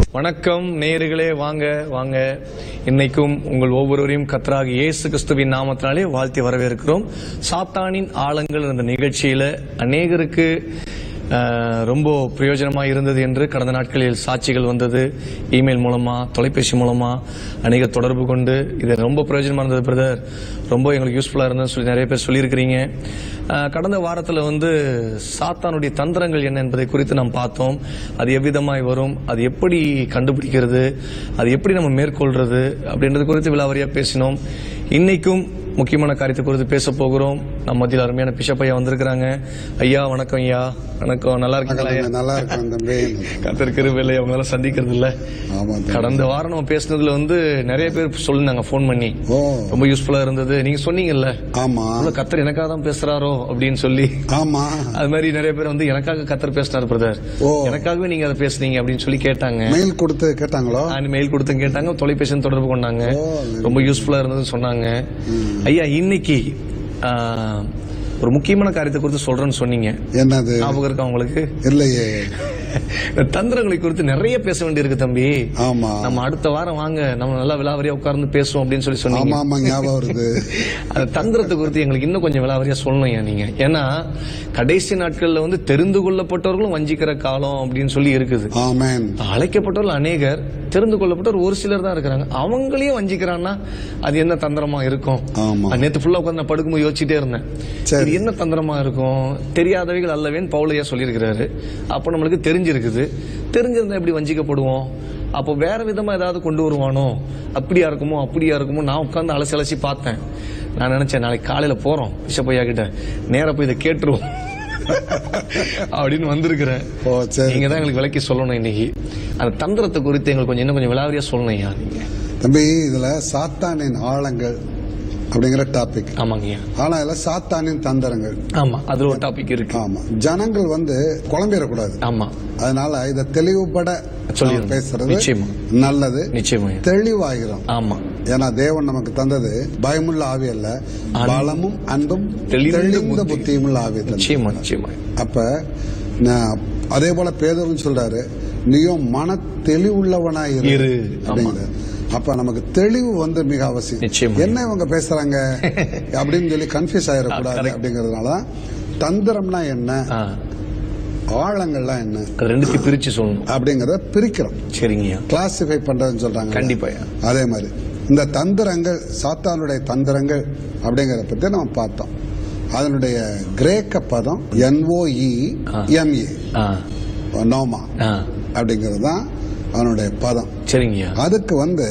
வணக்கம் நேயர்களே வாங்க வாங்க இன்னைக்கும் உங்கள் ஒவ்வொருவரையும் கத்தராக இயேசு கிறிஸ்துவின் நாமத்தினாலே வாழ்த்தி வரவேற்கிறோம் சாத்தானின் ஆழங்கள் என்ற நிகழ்ச்சியில அநேகருக்கு அஹ், ரொம்ப பிரயோஜனமா இருந்தது என்று கடந்த நாட்களில் சாட்சிகள் வந்தது இமெயில் மூலமா தொலைபேசி மூலமா அநேகர் தொடர்பு கொண்டு இது ரொம்ப பிரயோஜனமா இருந்தது பிரதர் ரொம்ப எங்களுக்கு யூஸ்ஃபுல்லா இருந்ததுன்னு சொல்லி நிறைய பேர் சொல்லியிருக்கிறீங்க அஹ், கடந்த வாரத்துல வந்து சாத்தானுடைய தந்திரங்கள் என்ன என்பதை குறித்து நாம் பார்த்தோம் அது எவ்விதமாய் வரும் அது எப்படி கண்டுபிடிக்கிறது அது எப்படி நம்ம மேற்கொள்றது அப்படின்றது குறித்து விலாவரியா பேசினோம் இன்னைக்கும் முக்கியமான காரியத்தை குறித்து பேச போகிறோம் நம்ம மத்தியில் அருமையான பிஷப் ஐயா வந்திருக்கிறாங்க ஐயா வணக்கம் ஐயா வணக்கம் நல்லா இருக்கீங்களா ஐயா நல்லா இருக்கும் தம்பி கத்தர் கிருபையில அவங்களால சந்திக்கிறது இல்ல ஆமா தம்பி. கடந்த வாரம் நம்ம பேசுனதுல வந்து நிறைய பேர் சொல்லிருந்தாங்க ஃபோன் பண்ணி ஓ ரொம்ப யூஸ்ஃபுல்லா இருந்தது நீங்க சொன்னீங்கல்ல ஆமா அவ்வளவு கத்தர் எனக்காக தான் பேசுறாரோ அப்படின்னு சொல்லி ஆமா அது மாதிரி நிறைய பேர் வந்து எனக்காக கத்தர் பேசினார் பிரதர் ஓ. எனக்காகவே நீங்க அதை பேசுனீங்க அப்படின்னு சொல்லி கேட்டாங்க மெயில் கொடுத்து கேட்டாங்களோ நான் மெயில் கொடுத்து கேட்டாங்க தொலைபேசி தொடர்பு கொண்டாங்க ஓ, ரொம்ப யூஸ்ஃபுல்லா இருந்ததுன்னு சொன்னாங்க ஐயா இன்னைக்கு ஆ, ஒரு முக்கியமான காரியத்தை குறித்து சொல்றேன்னு சொன்னீங்க என்னது ஞாபகம் இருக்கா உங்களுக்கு இல்லையே இந்த தந்திரங்களை குறித்து நிறைய பேச வேண்டியிருக்கு தம்பி ஆமா நம்ம அடுத்த வாரம் வாங்க நம்ம நல்லா விலாவரியா உட்கார்ந்து பேசுவோம் அப்படின்னு சொல்லி சொன்னீங்க ஆமா ஆமா ஞாபகம் வருது அந்த தந்திரத்தை குறித்து எங்களுக்கு இன்னும் கொஞ்சம் விலாவரியா சொல்லணும் ஏன் நீங்க ஏன்னா கடைசி நாட்கள்ல வந்து தெரிந்து கொள்ளப்பட்டவர்களும் வஞ்சிக்கிற காலம் அப்படின்னு சொல்லி இருக்குது ஆமேன் அழைக்கப்பட்டவர்கள் அநேகர் தெரிந்து கொள்ளப்பட்டவர் ஒரு சிலர் தான் இருக்கிறாங்க அவங்களையும் வஞ்சிக்கிறான்னா அது என்ன தந்திரமா இருக்கும் ஆமா அது நேத்து ஃபுல்லா உட்கார்ந்து நான் படுக்கும்போது யோசிச்சுட்டே இருந்தேன் சரி. இது என்ன தந்திரமா இருக்கும் தெரியாதவைகள் அல்லவேன்னு பவுலையா சொல்லியிருக்கிறாரு அப்ப நம்மளுக்கு தெரிஞ்சிருக்குது தெரிஞ்சிருந்தா எப்படி வஞ்சிக்கப்படுவோம் அப்போ வேற விதமா ஏதாவது கொண்டு வருவானோ அப்படியா இருக்குமோ அப்படியா இருக்குமோ நான் உட்கார்ந்து அலசி அலசி பார்த்தேன் நான் நினைச்சேன் நாளைக்கு காலையில போறோம் பிஷப்பையா கிட்ட நேரா போய் இதை கேட்டுருவோம் அப்படின்னு வந்திருக்கிறேன் ஓ சரி நீங்க தான் எங்களுக்கு விளக்கி சொல்லணும் இன்னைக்கு அந்த தந்திரத்தை குறித்து எங்களுக்கு கொஞ்சம் இன்னும் கொஞ்சம் விலாவரியா சொல்லணும் ஐயா நீங்க தம்பி இதுல சாத்தானின் ஆழங்கள் அப்படிங்கிற டாபிக் ஆமாங்க ஐயா ஆனா இதுல சாத்தானின் தந்திரங்கள் ஆமா அதுல ஒரு டாபிக் இருக்கு ஆமா ஜனங்கள் வந்து குழம்பிடக்கூடாது ஆமா அதனால இத தெளிவுபட சொல்லிடணும். பேசுறது நிச்சயமா. நல்லது நிச்சயமா ஐயா. தெளிவாகிறோம் ஆமா ஏன்னா தேவன் நமக்கு தந்தது பயமுள்ள ஆவி அல்ல பலமும் அன்பும் தெளிந்த தெளிந்த புத்தி. புத்தியுமுள்ள ஆவி தந்தது. நிச்சயமா நிச்சயமா அப்ப நான் அதே போல பேதரும் சொல்றாரு நீயும் மன தெளிவுள்ளவனாய் இரு இரு. அப்படிங்கிறாரு. அப்ப நமக்கு தெளிவு வந்து மிக அவசியம் நிச்சயமா. என்ன இவங்க பேசுறாங்க அப்படின்னு சொல்லி கன்ஃபியூஸ் ஆயிடக்கூடாது correct. அப்படிங்கறதுனால தந்திரம்னா என்ன ஆ, ஆழங்கள்லாம் என்ன அது ரெண்டுத்தையும் பிரிச்சு சொல்லணும் அப்படிங்கறத பிரிக்கிறோம் சரிங்கய்யா கிளாசிஃபை பண்றதுன்னு சொல்றாங்க கண்டிப்பா ஐயா. அதே மாதிரி இந்த தந்திரங்கள் சாத்தானுடைய தந்திரங்கள் அப்படிங்கறத பத்தி நம்ம பார்த்தோம் அதனுடைய கிரேக்க பதம் என்ஓஇ எம்ஏ ஆ, நோமா ஆ, அப்படிங்கிறது தான் அவனுடைய பதம் சரிங்கய்யா அதுக்கு வந்து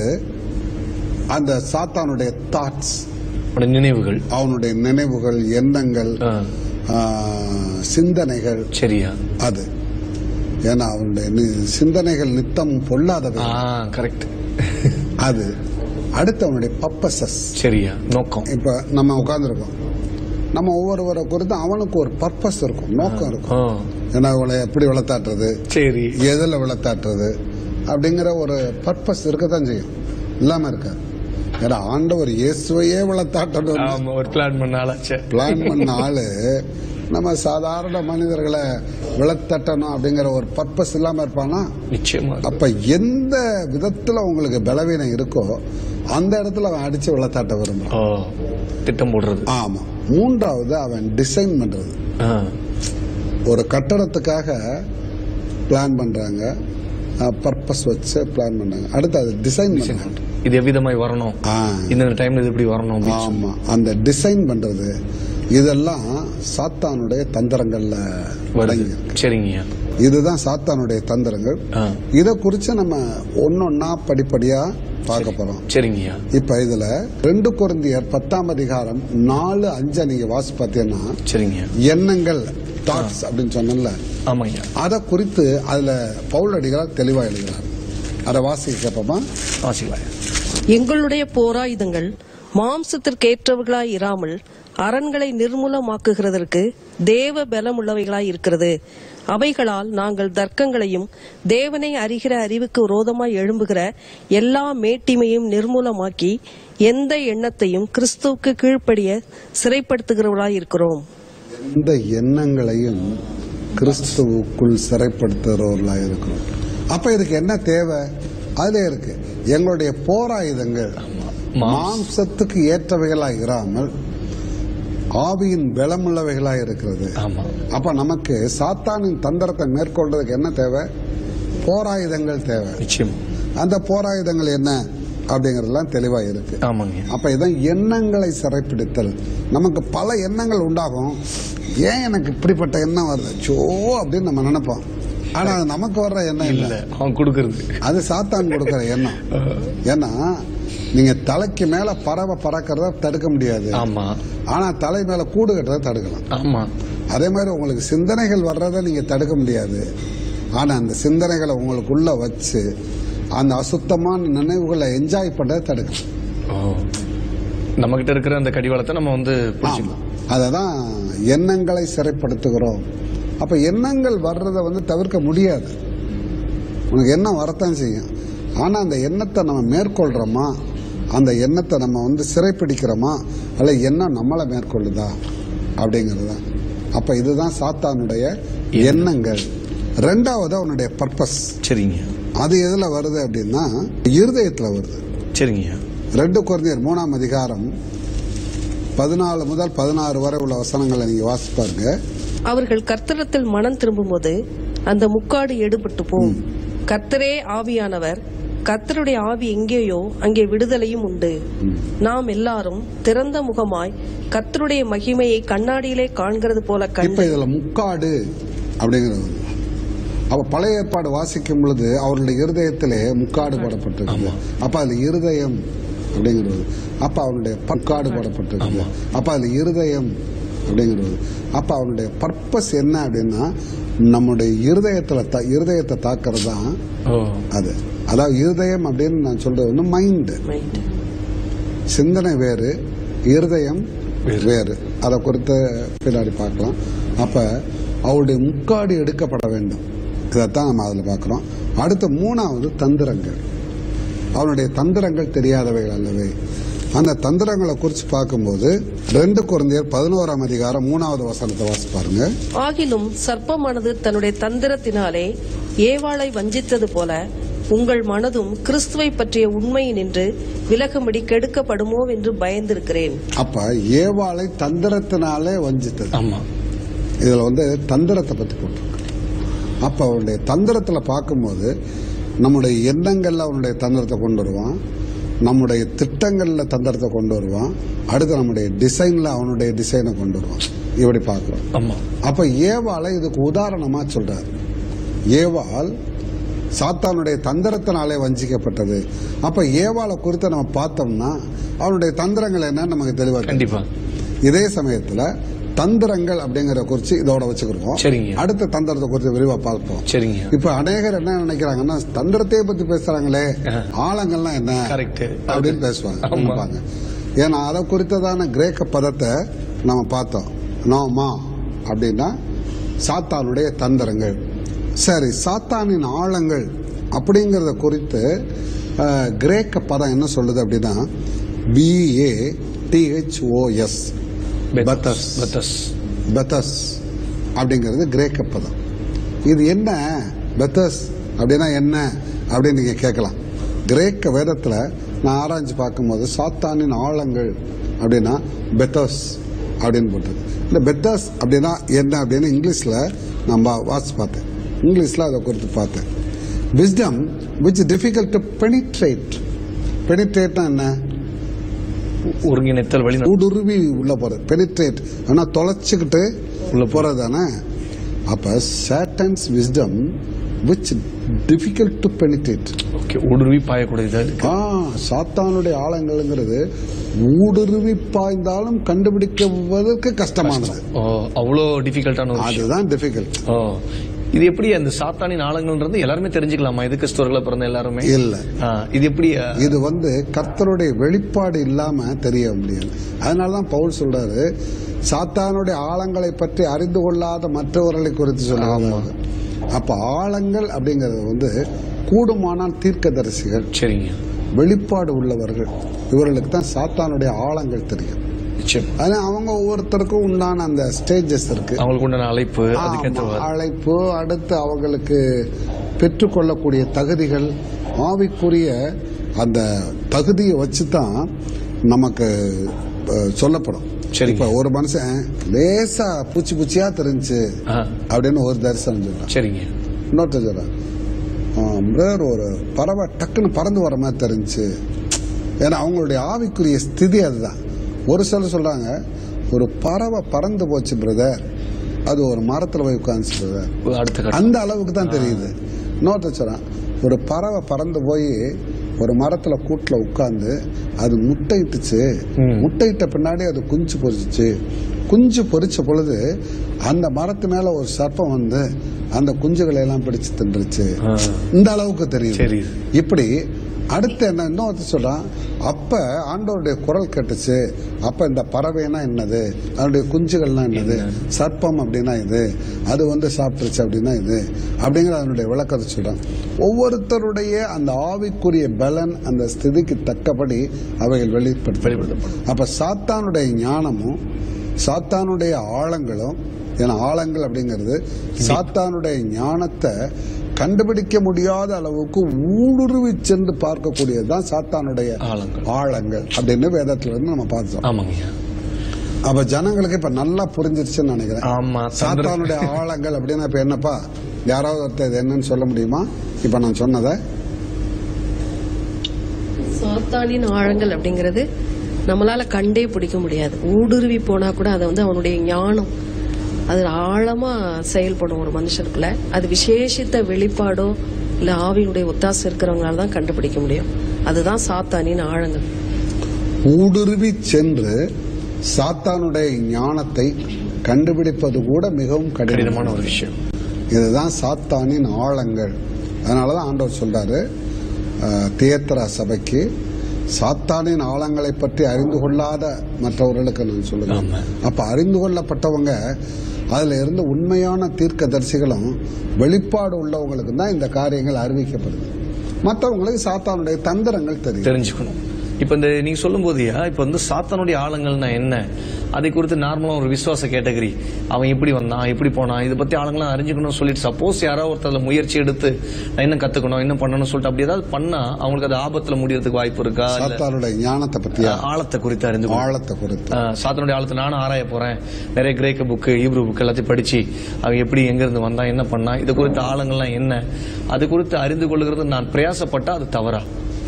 அந்த சாத்தானுடைய தாட்ஸ் உங்களோட நினைவுகள் அவனுடைய நினைவுகள் எண்ணங்கள் ஆ, ஆ, சிந்தனைகள் சரியா அது ஏன்னா அவனுடைய நி- சிந்தனைகள் நித்தம் பொல்லாதவை ஆ கரெக்ட் அது அடுத்து அவனுடைய பர்பசஸ் சரியா நோக்கம் இப்ப நம்ம உட்கார்ந்துருக்கோம் நம்ம ஒவ்வொருவரை குறித்து அவனுக்கு ஒரு பர்பஸ் இருக்கும் நோக்கம் இருக்கும் ஆ, ஏன்னா இவளை எப்படி வளர்த்தாட்டுறது சரி எதில் வளர்த்தாட்டுறது அப்படிங்கிற ஒரு பர்பஸ் இருக்கத்தான் செய்யும் இல்லாம இருக்க ஏன்னா ஆண்டவர் இயேசுவையே வளர்த்தாட்டணும் ஆமா ஒரு பிளான் பண்ணால சரி பிளான் பண்ண ஆளு நம்ம சாதாரண மனிதர்களை விளத்தட்டணும் அப்படிங்கிற ஒரு பர்பஸ் இல்லாம இருப்பானா நிச்சயமா அப்ப எந்த விதத்துல உங்களுக்கு பலவீனம் இருக்கோ அந்த இடத்துல அவன் அடிச்சு விளத்தாட்ட விரும்புறான் ஓ திட்டம் போடுறது ஆமா மூன்றாவது அவன் டிசைன் பண்றது ஆ, ஒரு கட்டடத்துக்காக பிளான் பண்றாங்க பர்பஸ் வச்சு பிளான் பண்றாங்க அடுத்து அது டிசைன் பண்றாங்க இது எவ்விதமாய் வரணும் ஆ, இந்த டைம்ல இது இப்படி வரணும் அப்படின்னு ஆமா அந்த டிசைன் பண்றது இதெல்லாம் சாத்தானுடைய தந்திரங்கள்ல வருது அடங்கி சரிங்கய்யா இதுதான் சாத்தானுடைய தந்திரங்கள் ஆ, இத குறிச்சு நம்ம ஒன்னொன்னா படிப்படியா பார்க்க போறோம் சரிங்கய்யா இப்ப இதுல ரெண்டு குருந்தியர் பத்தாம் அதிகாரம் நாலு அஞ்சை நீங்க வாசி பார்த்தீங்கன்னா சரிங்கய்யா எண்ணங்கள் தாட்ஸ் அப்படின்னு சொன்னல ஆமாங்கய்யா அதை குறித்து அதுல பவுல் அடிகளார் தெளிவா எழுதுகிறார் அதை வாசிக்க கேட்போமா வாசிக்கலாம் எங்களுடைய போராயுதங்கள் மாம்சத்திற்கேற்றவர்களாய் இராமல் அரண்களை நிர்மூலமாக்குகிறதற்கு தேவ பலமுள்ளவைகளாய் இருக்கிறது அவைகளால் நாங்கள் தர்க்கங்களையும் தேவனை அறிகிற அறிவுக்கு விரோதமாய் எழும்புகிற எல்லா மேட்டிமையும் நிர்மூலமாக்கி எந்த எண்ணத்தையும் கிறிஸ்துவுக்கு கீழ்ப்படிய சிறைப்படுத்துகிறவர்களாய் இருக்கிறோம் எந்த எண்ணங்களையும் கிறிஸ்துவுக்குள் சிறைப்படுத்துகிறவர்களாக இருக்கிறோம் அப்ப இதுக்கு என்ன தேவை அதுல இருக்கு எங்களுடைய போராயுதங்கள் மாம்ச- மாம்சத்துக்கு ஏற்றவைகளாய் இராமல் ஆவியின் பலமுள்ளவைகளாய் இருக்கிறது ஆமா அப்ப நமக்கு சாத்தானின் தந்திரத்தை மேற்கொள்றதுக்கு என்ன தேவை போராயுதங்கள் தேவை நிச்சயம் அந்த போராயுதங்கள் என்ன அப்படிங்கறதெல்லாம் தெளிவா இருக்கு ஆமாங்க அப்ப இதான் எண்ணங்களை சிறைப்பிடித்தல் நமக்கு பல எண்ணங்கள் உண்டாகும் ஏன் எனக்கு இப்படிப்பட்ட எண்ணம் வருது சோ அப்படின்னு நம்ம நினைப்போம் ஆனா அது நமக்கு வர்ற எண்ணம் இல்ல இல்ல அவன் கொடுக்கறது அது சாத்தான் கொடுக்கிற எண்ணம் ஏன்னா நீங்க தலைக்கு மேல பறவை பறக்கிறத தடுக்க முடியாது ஆமா ஆனா தலை மேல கூடு கட்டுறத தடுக்கலாம் ஆமா அதே மாதிரி உங்களுக்கு சிந்தனைகள் வர்றதை நீங்க தடுக்க முடியாது ஆனா அந்த சிந்தனைகளை உங்களுக்குள்ள வச்சு அந்த அசுத்தமான நினைவுகளை என்ஜாய் பண்றதை தடுக்கலாம் ஓ நம்ம கிட்ட இருக்கிற அந்த கடிவாளத்தை நம்ம வந்து பிடிச்சிக்கலாம் அததான் எண்ணங்களை சிறைப்படுத்துகிறோம் அப்ப எண்ணங்கள் வர்றதை வந்து தவிர்க்க முடியாது உனக்கு எண்ணம் வரத்தான் செய்யும் ஆனா அந்த எண்ணத்தை நம்ம மேற்கொள்றோமா அந்த எண்ணத்தை நம்ம வந்து சிறைப்பிடிக்கிறோமா அல்ல எண்ணம் நம்மளை மேற்கொள்ளுதா அப்படிங்கிறது தான் அப்ப இதுதான் சாத்தானுடைய எண்ணங்கள் ரெண்டாவது அவனுடைய பர்பஸ் சரிங்க அது எதுல வருது அப்படின்னா இருதயத்துல வருது சரிங்க ரெண்டு குழந்தையர் மூணாம் அதிகாரம் பதினாலு முதல் பதினாறு வரை உள்ள வசனங்களை நீங்க வாசிச்சு பாருங்க அவர்கள் கர்த்தரத்தில் மனம் திரும்பும்போது அந்த முக்காடு எடுபட்டு போம் கர்த்தரே ஆவியானவர் கர்த்தருடைய ஆவி எங்கேயோ அங்கே விடுதலையும் உண்டு நாம் எல்லாரும் திறந்த முகமாய் கர்த்தருடைய மகிமையை கண்ணாடியிலே காண்கிறது போல இப்ப கண்டு இதுல முக்காடு அப்படிங்கிறது வந்து. அப்ப பழைய ஏற்பாடு வாசிக்கும் பொழுது அவருடைய இருதயத்திலே முக்காடு போடப்பட்டிருக்கு அப்ப அதுல இருதயம் அப்படிங்கிறது அப்ப அவனுடைய பக்காடு போடப்பட்டிருக்கு அப்ப அதுல இருதயம் அப்படிங்கிறது அப்ப அவனுடைய பர்பஸ் என்ன அப்படின்னா நம்முடைய இருதயத்துல தா- இருதயத்தை தாக்குறது தான் ஓ அது அதாவது இருதயம் அப்படின்னு நான் சொல்றது வந்து மைண்ட் Mind. சிந்தனை வேறு இருதயம் வேறு அதை குறித்து பின்னாடி பார்க்கலாம் அப்ப அவருடைய முக்காடு எடுக்கப்பட வேண்டும் இதைத்தான் நம்ம அதில் பார்க்கிறோம் அடுத்த மூணாவது தந்திரங்கள் அவனுடைய தந்திரங்கள் தெரியாதவைகள் அல்லவே அந்த தந்திரங்களை குறித்து பார்க்கும்போது ரெண்டு குழந்தையர் பதினோராம் அதிகாரம் மூணாவது வசனத்தை வாசி பாருங்க ஆகிலும் சர்ப்பமானது தன்னுடைய தந்திரத்தினாலே ஏவாளை வஞ்சித்தது போல உங்கள் மனதும் கிறிஸ்துவை பற்றிய உண்மை நின்று விலகும்படி கெடுக்கப்படுமோ என்று பயந்திருக்கிறேன் அப்ப ஏவாளை தந்திரத்தினாலே வஞ்சித்தது ஆமா இதுல வந்து தந்திரத்தை பத்தி போட்டிருக்கு அப்ப அவனுடைய தந்திரத்துல பார்க்கும்போது நம்முடைய எண்ணங்கள்ல அவனுடைய தந்திரத்தை கொண்டு வருவான் நம்முடைய திட்டங்கள்ல தந்திரத்தை கொண்டு வருவான் அடுத்து நம்முடைய டிசைன்ல அவனுடைய டிசைனை கொண்டு வருவான் இப்படி பார்க்கிறோம் ஆமா அப்ப ஏவாளை இதுக்கு உதாரணமா சொல்றாரு ஏவாள் சாத்தானுடைய தந்திரத்தினாலே வஞ்சிக்கப்பட்டது அப்ப ஏவாளை குறித்து நம்ம பார்த்தோம்னா அவனுடைய தந்திரங்கள் என்ன நமக்கு தெளிவா தெரியும். கண்டிப்பா இதே சமயத்துல தந்திரங்கள் அப்படிங்கிற குறிச்சு இதோட வச்சுக்கிறோம் சரிங்க. அடுத்த தந்திரத்தை குறித்து விரிவா பார்ப்போம் சரிங்க இப்ப அநேகர் என்ன நினைக்கிறாங்கன்னா தந்திரத்தையே பத்தி பேசுறாங்களே ஆஹா. ஆழங்கள்லாம் என்ன Correct. அப்படின்னு பேசுவாங்க ஆமா. நினைப்பாங்க. ஏன்னா அதை குறித்ததான கிரேக்க பதத்தை நம்ம பார்த்தோம் நோமா அப்படின்னா சாத்தானுடைய தந்திரங்கள் சரி சாத்தானின் ஆழங்கள் அப்படிங்கறத குறித்து அஹ், கிரேக்க பதம் என்ன சொல்லுது அப்படின்னா பிஏ டிஹெச்ஓஎஸ் பத்தஸ் பத்தஸ் பெத்தஸ் அப்படிங்கிறது கிரேக்க பதம் இது என்ன பெத்தஸ் அப்படின்னா என்ன அப்படின்னு நீங்க கேட்கலாம் கிரேக்க வேதத்துல நான் ஆராய்ஞ்சு பார்க்கும்போது சாத்தானின் ஆழங்கள் அப்படின்னா பெத்தஸ் அப்படின்னு போட்டது இந்த பெத்தஸ் அப்படின்னா என்ன அப்படின்னு இங்கிலீஷ்ல நம்ம வாசிச்சு பார்த்தேன் இங்கிலீஷ்ல அதை குறித்து பார்த்தேன் wisdom which difficult to penetrate பெனிட்ரேட்னா என்ன ஒருங்கிணைத்தல் வழி ஊடுருவி உள்ள போறது பெனிட்ரேட் ஆனா தொலைச்சுக்கிட்டு உள்ள போறது தானே அப்ப Satan's wisdom which difficult to penetrate okay ஊடுருவி பாயக்கூடியதா இருக்கு ஆ சாத்தானுடைய ஆழங்கள்ங்கிறது ஊடுருவி பாய்ந்தாலும் கண்டுபிடிக்குவதற்கு கஷ்டமானது ஓ அவ்வளோ டிஃபிகல்ட்டான ஒரு விஷயம் அதுதான் டிஃபிகல்ட் ஓ இது எப்படி அந்த சாத்தானின் ஆழங்கள்ன்றது எல்லாருமே தெரிஞ்சுக்கலாமா இது கிறிஸ்தவர்களை பிறந்த எல்லாருமே இல்ல ஆ, இது எப்படி ஆ, இது வந்து கர்த்தருடைய வெளிப்பாடு இல்லாம தெரிய முடியாது அதனாலதான் பவுல் சொல்றாரு சாத்தானுடைய ஆழங்களை பற்றி அறிந்து கொள்ளாத மற்றவர்களை குறித்து சொல்லுவாங்க அப்ப ஆழங்கள் அப்படிங்கிறது வந்து கூடுமானால் தீர்க்கதரிசிகள் சரிங்க வெளிப்பாடு உள்ளவர்கள் இவர்களுக்கு தான் சாத்தானுடைய ஆழங்கள் தெரியும் நிச்சயம் ஆனா அவங்க ஒவ்வொருத்தருக்கும் உண்டான அந்த ஸ்டேஜஸ் இருக்கு அவங்களுக்கு உண்டான அழைப்பு ஆமா, அதுக்கேற்ற அழைப்பு அடுத்து அவங்களுக்கு பெற்றுக்கொள்ளக்கூடிய தகுதிகள் ஆவிக்குரிய அந்த தகுதியை வச்சு தான் நமக்கு அஹ், சொல்லப்படும் சரிங்க. இப்ப ஒரு மனுஷன் லேசா பூச்சி பூச்சியா தெரிஞ்சு ஆ, அப்படின்னு ஒரு தரிசனம் சொல்றான் சரிங்க இன்னொருத்தர் சொல்றான் பிரதர் ஒரு பறவை டக்குன்னு பறந்து வர மாதிரி தெரிஞ்சு ஏன்னா அவங்களுடைய ஆவிக்குரிய ஸ்திதி அதுதான் ஒரு சிலர் சொல்றாங்க ஒரு பறவை பறந்து போச்சு பிரதர் அது ஒரு மரத்துல போய் உட்காந்துச்சு பிரதர் அடுத்த கட்டம் அந்த அளவுக்கு தான் தெரியுது இன்னொருத்தர் சொல்றான் ஒரு பறவை பறந்து போய் ஒரு மரத்துல கூட்டுல உட்கார்ந்து அது முட்டையிட்டுச்சு ம். முட்டையிட்ட பின்னாடி அது குஞ்சு பொரிச்சுச்சு குஞ்சு பொரிச்ச பொழுது அந்த மரத்து மேல ஒரு சர்ப்பம் வந்து அந்த குஞ்சுகளை எல்லாம் பிடிச்சு தின்றுச்சு ஆ, இந்த அளவுக்கு தெரியுது தெரியுது. இப்படி அடுத்து என்ன இன்னொருத்தர் சொல்றான் அப்ப ஆண்டவருடைய குரல் கேட்டுச்சு அப்ப இந்த பறவைனா என்னது அதனுடைய குஞ்சுகள்னா என்னது சர்ப்பம் அப்படின்னா இது அது வந்து சாப்பிட்டுருச்சு அப்படின்னா இது அப்படிங்கிற அதனுடைய விளக்கத்தை சொல்றான் ஒவ்வொருத்தருடைய அந்த ஆவிக்குரிய பலன் அந்த ஸ்திதிக்கு தக்கபடி அவைகள் வெளிப்படுத்தப்படும் அப்ப சாத்தானுடைய ஞானமும் சாத்தானுடைய ஆழங்களும் ஏன்னா ஆழங்கள் அப்படிங்கிறது சாத்தானுடைய ஞானத்தை கண்டுபிடிக்க முடியாத அளவுக்கு ஊடுருவி சென்று பார்க்கக்கூடியதுதான் சாத்தானுடைய ஆழங்கள். ஆழங்கள் அப்படின்னு வேதத்துல இருந்து நம்ம பார்த்தோம் ஆமாங்கய்யா அப்ப ஜனங்களுக்கு இப்ப நல்லா புரிஞ்சிருச்சுன்னு நினைக்கிறேன் ஆமா சந்திர- சாத்தானுடைய ஆழங்கள் அப்படின்னா இப்ப என்னப்பா யாராவது ஒருத்தர் இது என்னன்னு சொல்ல முடியுமா இப்ப நான் சொன்னதை சாத்தானின் ஆழங்கள் அப்படிங்கிறது நம்மளால கண்டே பிடிக்க முடியாது ஊடுருவி போனா கூட அதை வந்து அவனுடைய ஞானம் அது ஆழமா செயல்படும் ஒரு மனுஷனுக்குள்ள அது விசேஷித்த வெளிப்பாடோ இல்ல ஆவியினுடைய ஒத்தாசை இருக்கிறவங்களால தான் கண்டுபிடிக்க முடியும் அதுதான் சாத்தானின் ஆழங்கள் ஊடுருவி சென்று சாத்தானுடைய ஞானத்தை கண்டுபிடிப்பது கூட மிகவும் கடினமான கடினமான ஒரு விஷயம் இதுதான் சாத்தானின் ஆழங்கள் அதனாலதான் ஆண்டவர் சொல்றாரு அஹ், தியேத்தரா சபைக்கு சாத்தானின் ஆழங்களை பற்றி அறிந்து கொள்ளாத மற்றவர்களுக்கு நான் சொல்லுவேன் ஆமா. அப்ப அறிந்து கொள்ளப்பட்டவங்க அதுல இருந்து உண்மையான தீர்க்கதரிசிகளும் வெளிப்பாடு உள்ளவங்களுக்கு தான் இந்த காரியங்கள் அறிவிக்கப்படுது மற்றவங்களுக்கு சாத்தானுடைய தந்திரங்கள் தெரியும் தெரிஞ்சுக்கணும் இப்ப இந்த நீங்க சொல்லும் போதியா இப்ப வந்து சாத்தானுடைய ஆழங்கள்னா என்ன அதை குறித்து நார்மலா ஒரு விசுவாச கேட்டகரி அவன் எப்படி வந்தான் எப்படி போனான் இதை பத்தி ஆழங்களாம் அறிஞ்சுக்கணும்னு சொல்லிட்டு சப்போஸ் யாராவது ஒருத்தர் அதுல முயற்சி எடுத்து நான் என்ன கத்துக்கணும் என்ன பண்ணணும்னு சொல்லிட்டு அப்படி ஏதாவது பண்ணா அவங்களுக்கு அது ஆபத்துல முடியறதுக்கு வாய்ப்பு இருக்கா இல்ல சாத்தானுடைய ஞானத்தை பத்தியா ஆழத்தை குறித்து அறிந்து கொள்ளணும். ஆழத்தை குறித்து ஆஹ் சாத்தனுடைய ஆழத்தை நானும் ஆராய போறேன் நிறைய கிரேக்க புக்கு ஈப்ரு புக் எல்லாத்தையும் படிச்சு அவன் எப்படி எங்க இருந்து வந்தான் என்ன பண்ணான் இது குறித்த ஆழங்கள்லாம் என்ன அது குறித்து அறிந்து கொள்கிறது நான் பிரயாசப்பட்டா அது தவறா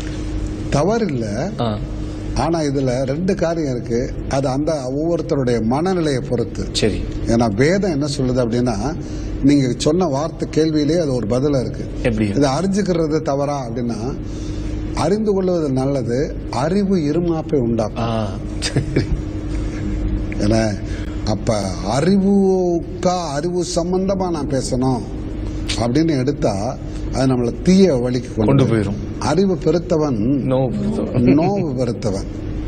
தவறில்ல ஆஹ் ஆனா இதுல ரெண்டு காரியம் இருக்கு அது அந்த ஒவ்வொருத்தருடைய மனநிலையை பொறுத்து சரி ஏன்னா வேதம் என்ன சொல்லுது அப்படின்னா நீங்க சொன்ன வார்த்தை கேள்வியிலேயே அது ஒரு பதிலா இருக்கு எப்படி இதை அறிஞ்சுக்கிறது தவறா அப்படின்னா அறிந்து கொள்வது நல்லது அறிவு இருமாப்பை உண்டாக்கும் ஆஹ் சரி ஏன்னா அப்ப அறிவுக்கா அறிவு சம்பந்தமா நான் பேசணும் அப்படின்னு எடுத்தா அது நம்மளை தீய வழிக்கு கொண்டு போயிரும். அறிவு பெருத்தவன் நோ நோவு பெருத்தவன்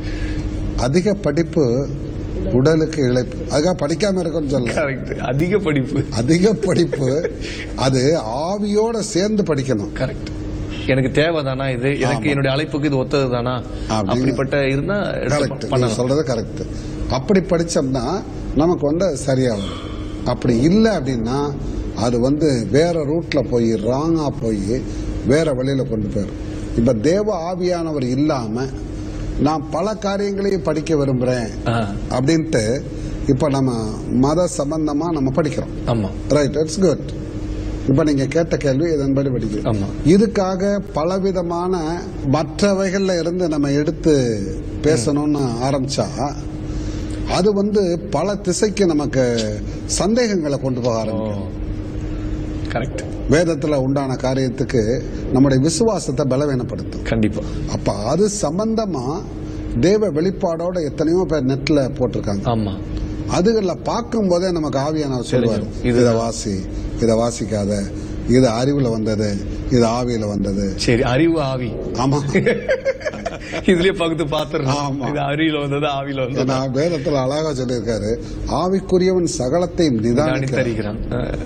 அதிக படிப்பு உடலுக்கு இழைப்பு அதுக்காக படிக்காம இருக்கணும்னு சொல்ல கரெக்ட் அதிக படிப்பு அதிக படிப்பு அது ஆவியோட சேர்ந்து படிக்கணும் கரெக்ட் எனக்கு தேவைதானா இது எனக்கு ஆமா. என்னுடைய அழைப்புக்கு இது ஒத்தது தானா அப்படிங்க. அப்படிப்பட்ட இருந்தா எடுத்து கரெக்ட் நீங்க பண்ணலாம் சொல்றது கரெக்ட் அப்படி படிச்சோம்னா நமக்கு வந்து அது சரியா வரும் அப்படி இல்லை அப்படின்னா அது வந்து வேற ரூட்ல போய் ராங்கா போய் வேற வழியில கொண்டு போயிடும் இப்ப தேவ ஆவியானவர் இல்லாம நான் பல காரியங்களையும் படிக்க விரும்புறேன் ஆஹ் அப்படின்ட்டு இப்ப நம்ம மத சம்பந்தமா நம்ம படிக்கிறோம் ஆமா ரைட் இட்ஸ் குட் இப்ப நீங்க கேட்ட கேள்வி இதன்படி படிக்கிறோம் ஆமா. இதுக்காக பலவிதமான மற்றவைகள்ல இருந்து நம்ம எடுத்து பேசணும்னு ஆரம்பிச்சா அது வந்து பல திசைக்கு நமக்கு சந்தேகங்களை கொண்டு போக ஆரம்பிக்கும் கரெக்ட் வேதத்துல உண்டான காரியத்துக்கு நம்முடைய விசுவாசத்தை பலவீனப்படுத்தும் கண்டிப்பா அப்ப அது சம்பந்தமா தேவ வெளிப்பாடோட எத்தனையோ பேர் நெட்ல போட்டிருக்காங்க ஆமா அதுகள்ல பார்க்கும் போதே நமக்கு ஆவியானவர் சொல்லுவார் தெரியும். இது- இத வாசி இத வாசிக்காத இது அறிவுல வந்தது இது ஆவியில வந்தது சரி அறிவு ஆவி ஆமா இதுலயே பகுத்து பாத்துறோம் ஆமா. இது அறிவில வந்தது ஆவியில வந்தது ஏன்னா வேதத்துல அழகா சொல்லியிருக்காரு ஆவிக்குரியவன் சகலத்தையும் நிதானிக்கிறான் நிதானித்தறிகிறான்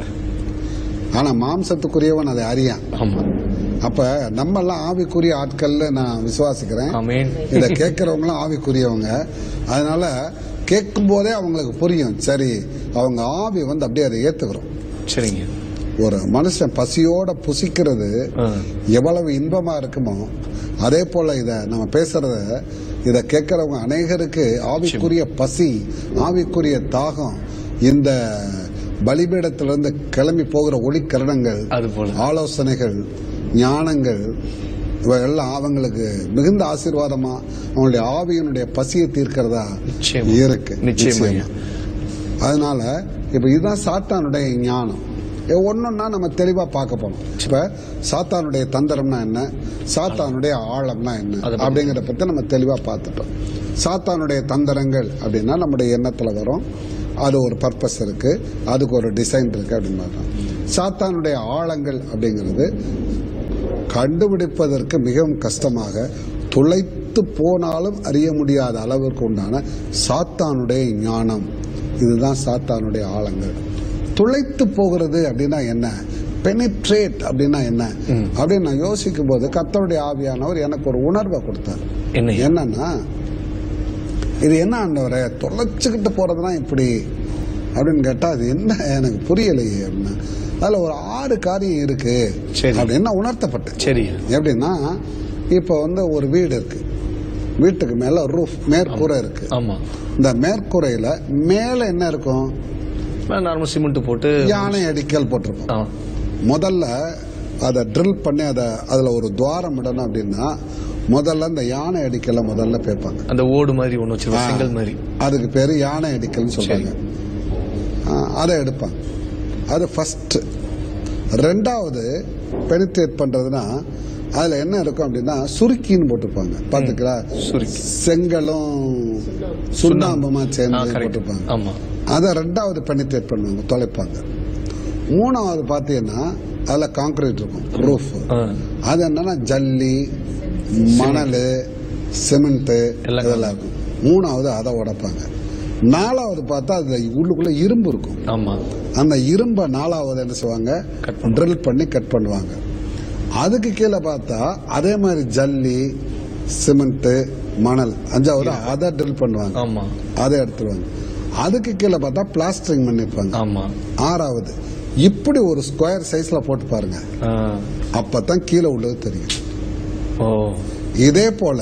ஆனா மாம்சத்துக்குரியவன் அதை அறியான் ஆமா அப்ப நம்ம எல்லாம் ஆவிக்குரிய ஆட்கள்ல நான் விசுவாசிக்கிறேன் ஆமென் இத கேட்கறவங்களும் ஆவிக்குரியவங்க அதனால கேட்கும் போதே அவங்களுக்கு புரியும் சரி அவங்க ஆவி வந்து அப்படியே அதை ஏத்துக்கிறோம் சரிங்க ஒரு மனுஷன் பசியோட புசிக்கிறது ஆ. எவ்வளவு இன்பமா இருக்குமோ அதே போல இத நம்ம பேசுறத இத கேட்கறவங்க அநேகருக்கு ஆவிக்குரிய பசி ஆவிக்குரிய தாகம் இந்த பலிபீடத்திலிருந்து கிளம்பி போகிற ஒளிக்கரணங்கள் அது போல. ஆலோசனைகள் ஞானங்கள் இவையெல்லாம் அவங்களுக்கு மிகுந்த ஆசீர்வாதமா அவங்களுடைய ஆவியினுடைய பசியை தீர்க்கிறதா நிச்சயமா. இருக்கு நிச்சயமா. அதனால இப்ப இதுதான் சாத்தானுடைய ஞானம் ஒன்னொன்னா நம்ம தெளிவா பார்க்க போனோம் இப்ப சாத்தானுடைய தந்திரம்னா என்ன சாத்தானுடைய ஆழம்னா என்ன அதை பத்தி. அப்படிங்கறத பத்தி நம்ம தெளிவா பார்த்துட்டோம் சாத்தானுடைய தந்திரங்கள் அப்படின்னா நம்முடைய எண்ணத்துல வரும் அது ஒரு பர்பஸ் இருக்கு அதுக்கு ஒரு டிசைன் இருக்கு அப்படின்னு பார்த்தோம் சாத்தானுடைய ஆழங்கள் அப்படிங்கிறது கண்டுபிடிப்பதற்கு மிகவும் கஷ்டமாக துளைத்து போனாலும் அறிய முடியாத அளவிற்கு உண்டான சாத்தானுடைய ஞானம் இதுதான் சாத்தானுடைய ஆழங்கள் துளைத்து போகிறது அப்படின்னா என்ன பெனிட்ரேட் அப்படின்னா என்ன அப்படின்னு நான் யோசிக்கும் போது கர்த்தருடைய ஆவியானவர் எனக்கு ஒரு உணர்வை கொடுத்தார் என்ன? என்னன்னா இது என்ன ஆண்டவரே தொலைச்சுக்கிட்டு போறதுனா இப்படி அப்படின்னு கேட்டா அது என்ன எனக்கு புரியலையே அப்படின்னா அதுல ஒரு ஆறு காரியம் இருக்கு சரி. அப்படின்னு நான் உணர்த்தப்பட்டேன் சரி எப்படின்னா இப்போ வந்து ஒரு வீடு இருக்கு வீட்டுக்கு மேல ரூஃப் மேற்கூரை இருக்கு ஆமா இந்த மேற்கூரையில மேல என்ன இருக்கும் நார்மல் சிமெண்ட் போட்டு யானை அடிக்கல் போட்டிருப்போம் ஆ, முதல்ல அதை ட்ரில் பண்ணி அதை அதுல ஒரு துவாரம் இடணும் அப்படின்னா முதல்ல இந்த யானை அடிக்கல முதல்ல பேப்பாங்க அந்த ஓடு மாதிரி ஒண்ணு வச்சிருக்கோம் செங்கல் மாதிரி அதுக்கு பேரு யானை அடிக்கல்னு சொல்றாங்க ஆ, அதை எடுப்பாங்க அது ஃபர்ஸ்ட் ரெண்டாவது பெனிட்ரேட் பண்றதுன்னா அதுல என்ன இருக்கும் அப்படின்னா சுருக்கின்னு போட்டிருப்பாங்க பாத்துக்கிறா சுருக்கி. செங்கலும் சுண்ணாம்புமா ஆ, சேர்ந்து correct. போட்டிருப்பாங்க ஆமா அதை ரெண்டாவது பெனிட்ரேட் பண்ணுவாங்க தொலைப்பாங்க மூணாவது பாத்தீங்கன்னா அதுல கான்கிரீட் இருக்கும் ரூஃப் ஆ, அது என்னன்னா ஜல்லி மணல் சிமெண்ட் எல்லாம் இதெல்லாம் இருக்கும் மூணாவது அதை உடைப்பாங்க நாலாவது பார்த்தா அது உள்ளுக்குள்ள இரும்பு இருக்கும் ஆமா அந்த இரும்பை நாலாவது என்ன செய்வாங்க Cut பண்ணுவாங்க. ட்ரில் பண்ணி கட் பண்ணுவாங்க அதுக்கு கீழே பார்த்தா அதே மாதிரி ஜல்லி சிமெண்ட் மணல் அஞ்சாவது அதை ட்ரில் பண்ணுவாங்க ஆமா அதை எடுத்துருவாங்க அதுக்கு கீழே பார்த்தா பிளாஸ்டரிங் பண்ணிருப்பாங்க ஆமா ஆறாவது இப்படி ஒரு ஸ்கொயர் சைஸ்ல போட்டு பாருங்க ஆ, அப்பதான் கீழே உள்ளது தெரியும் ஓ இதே போல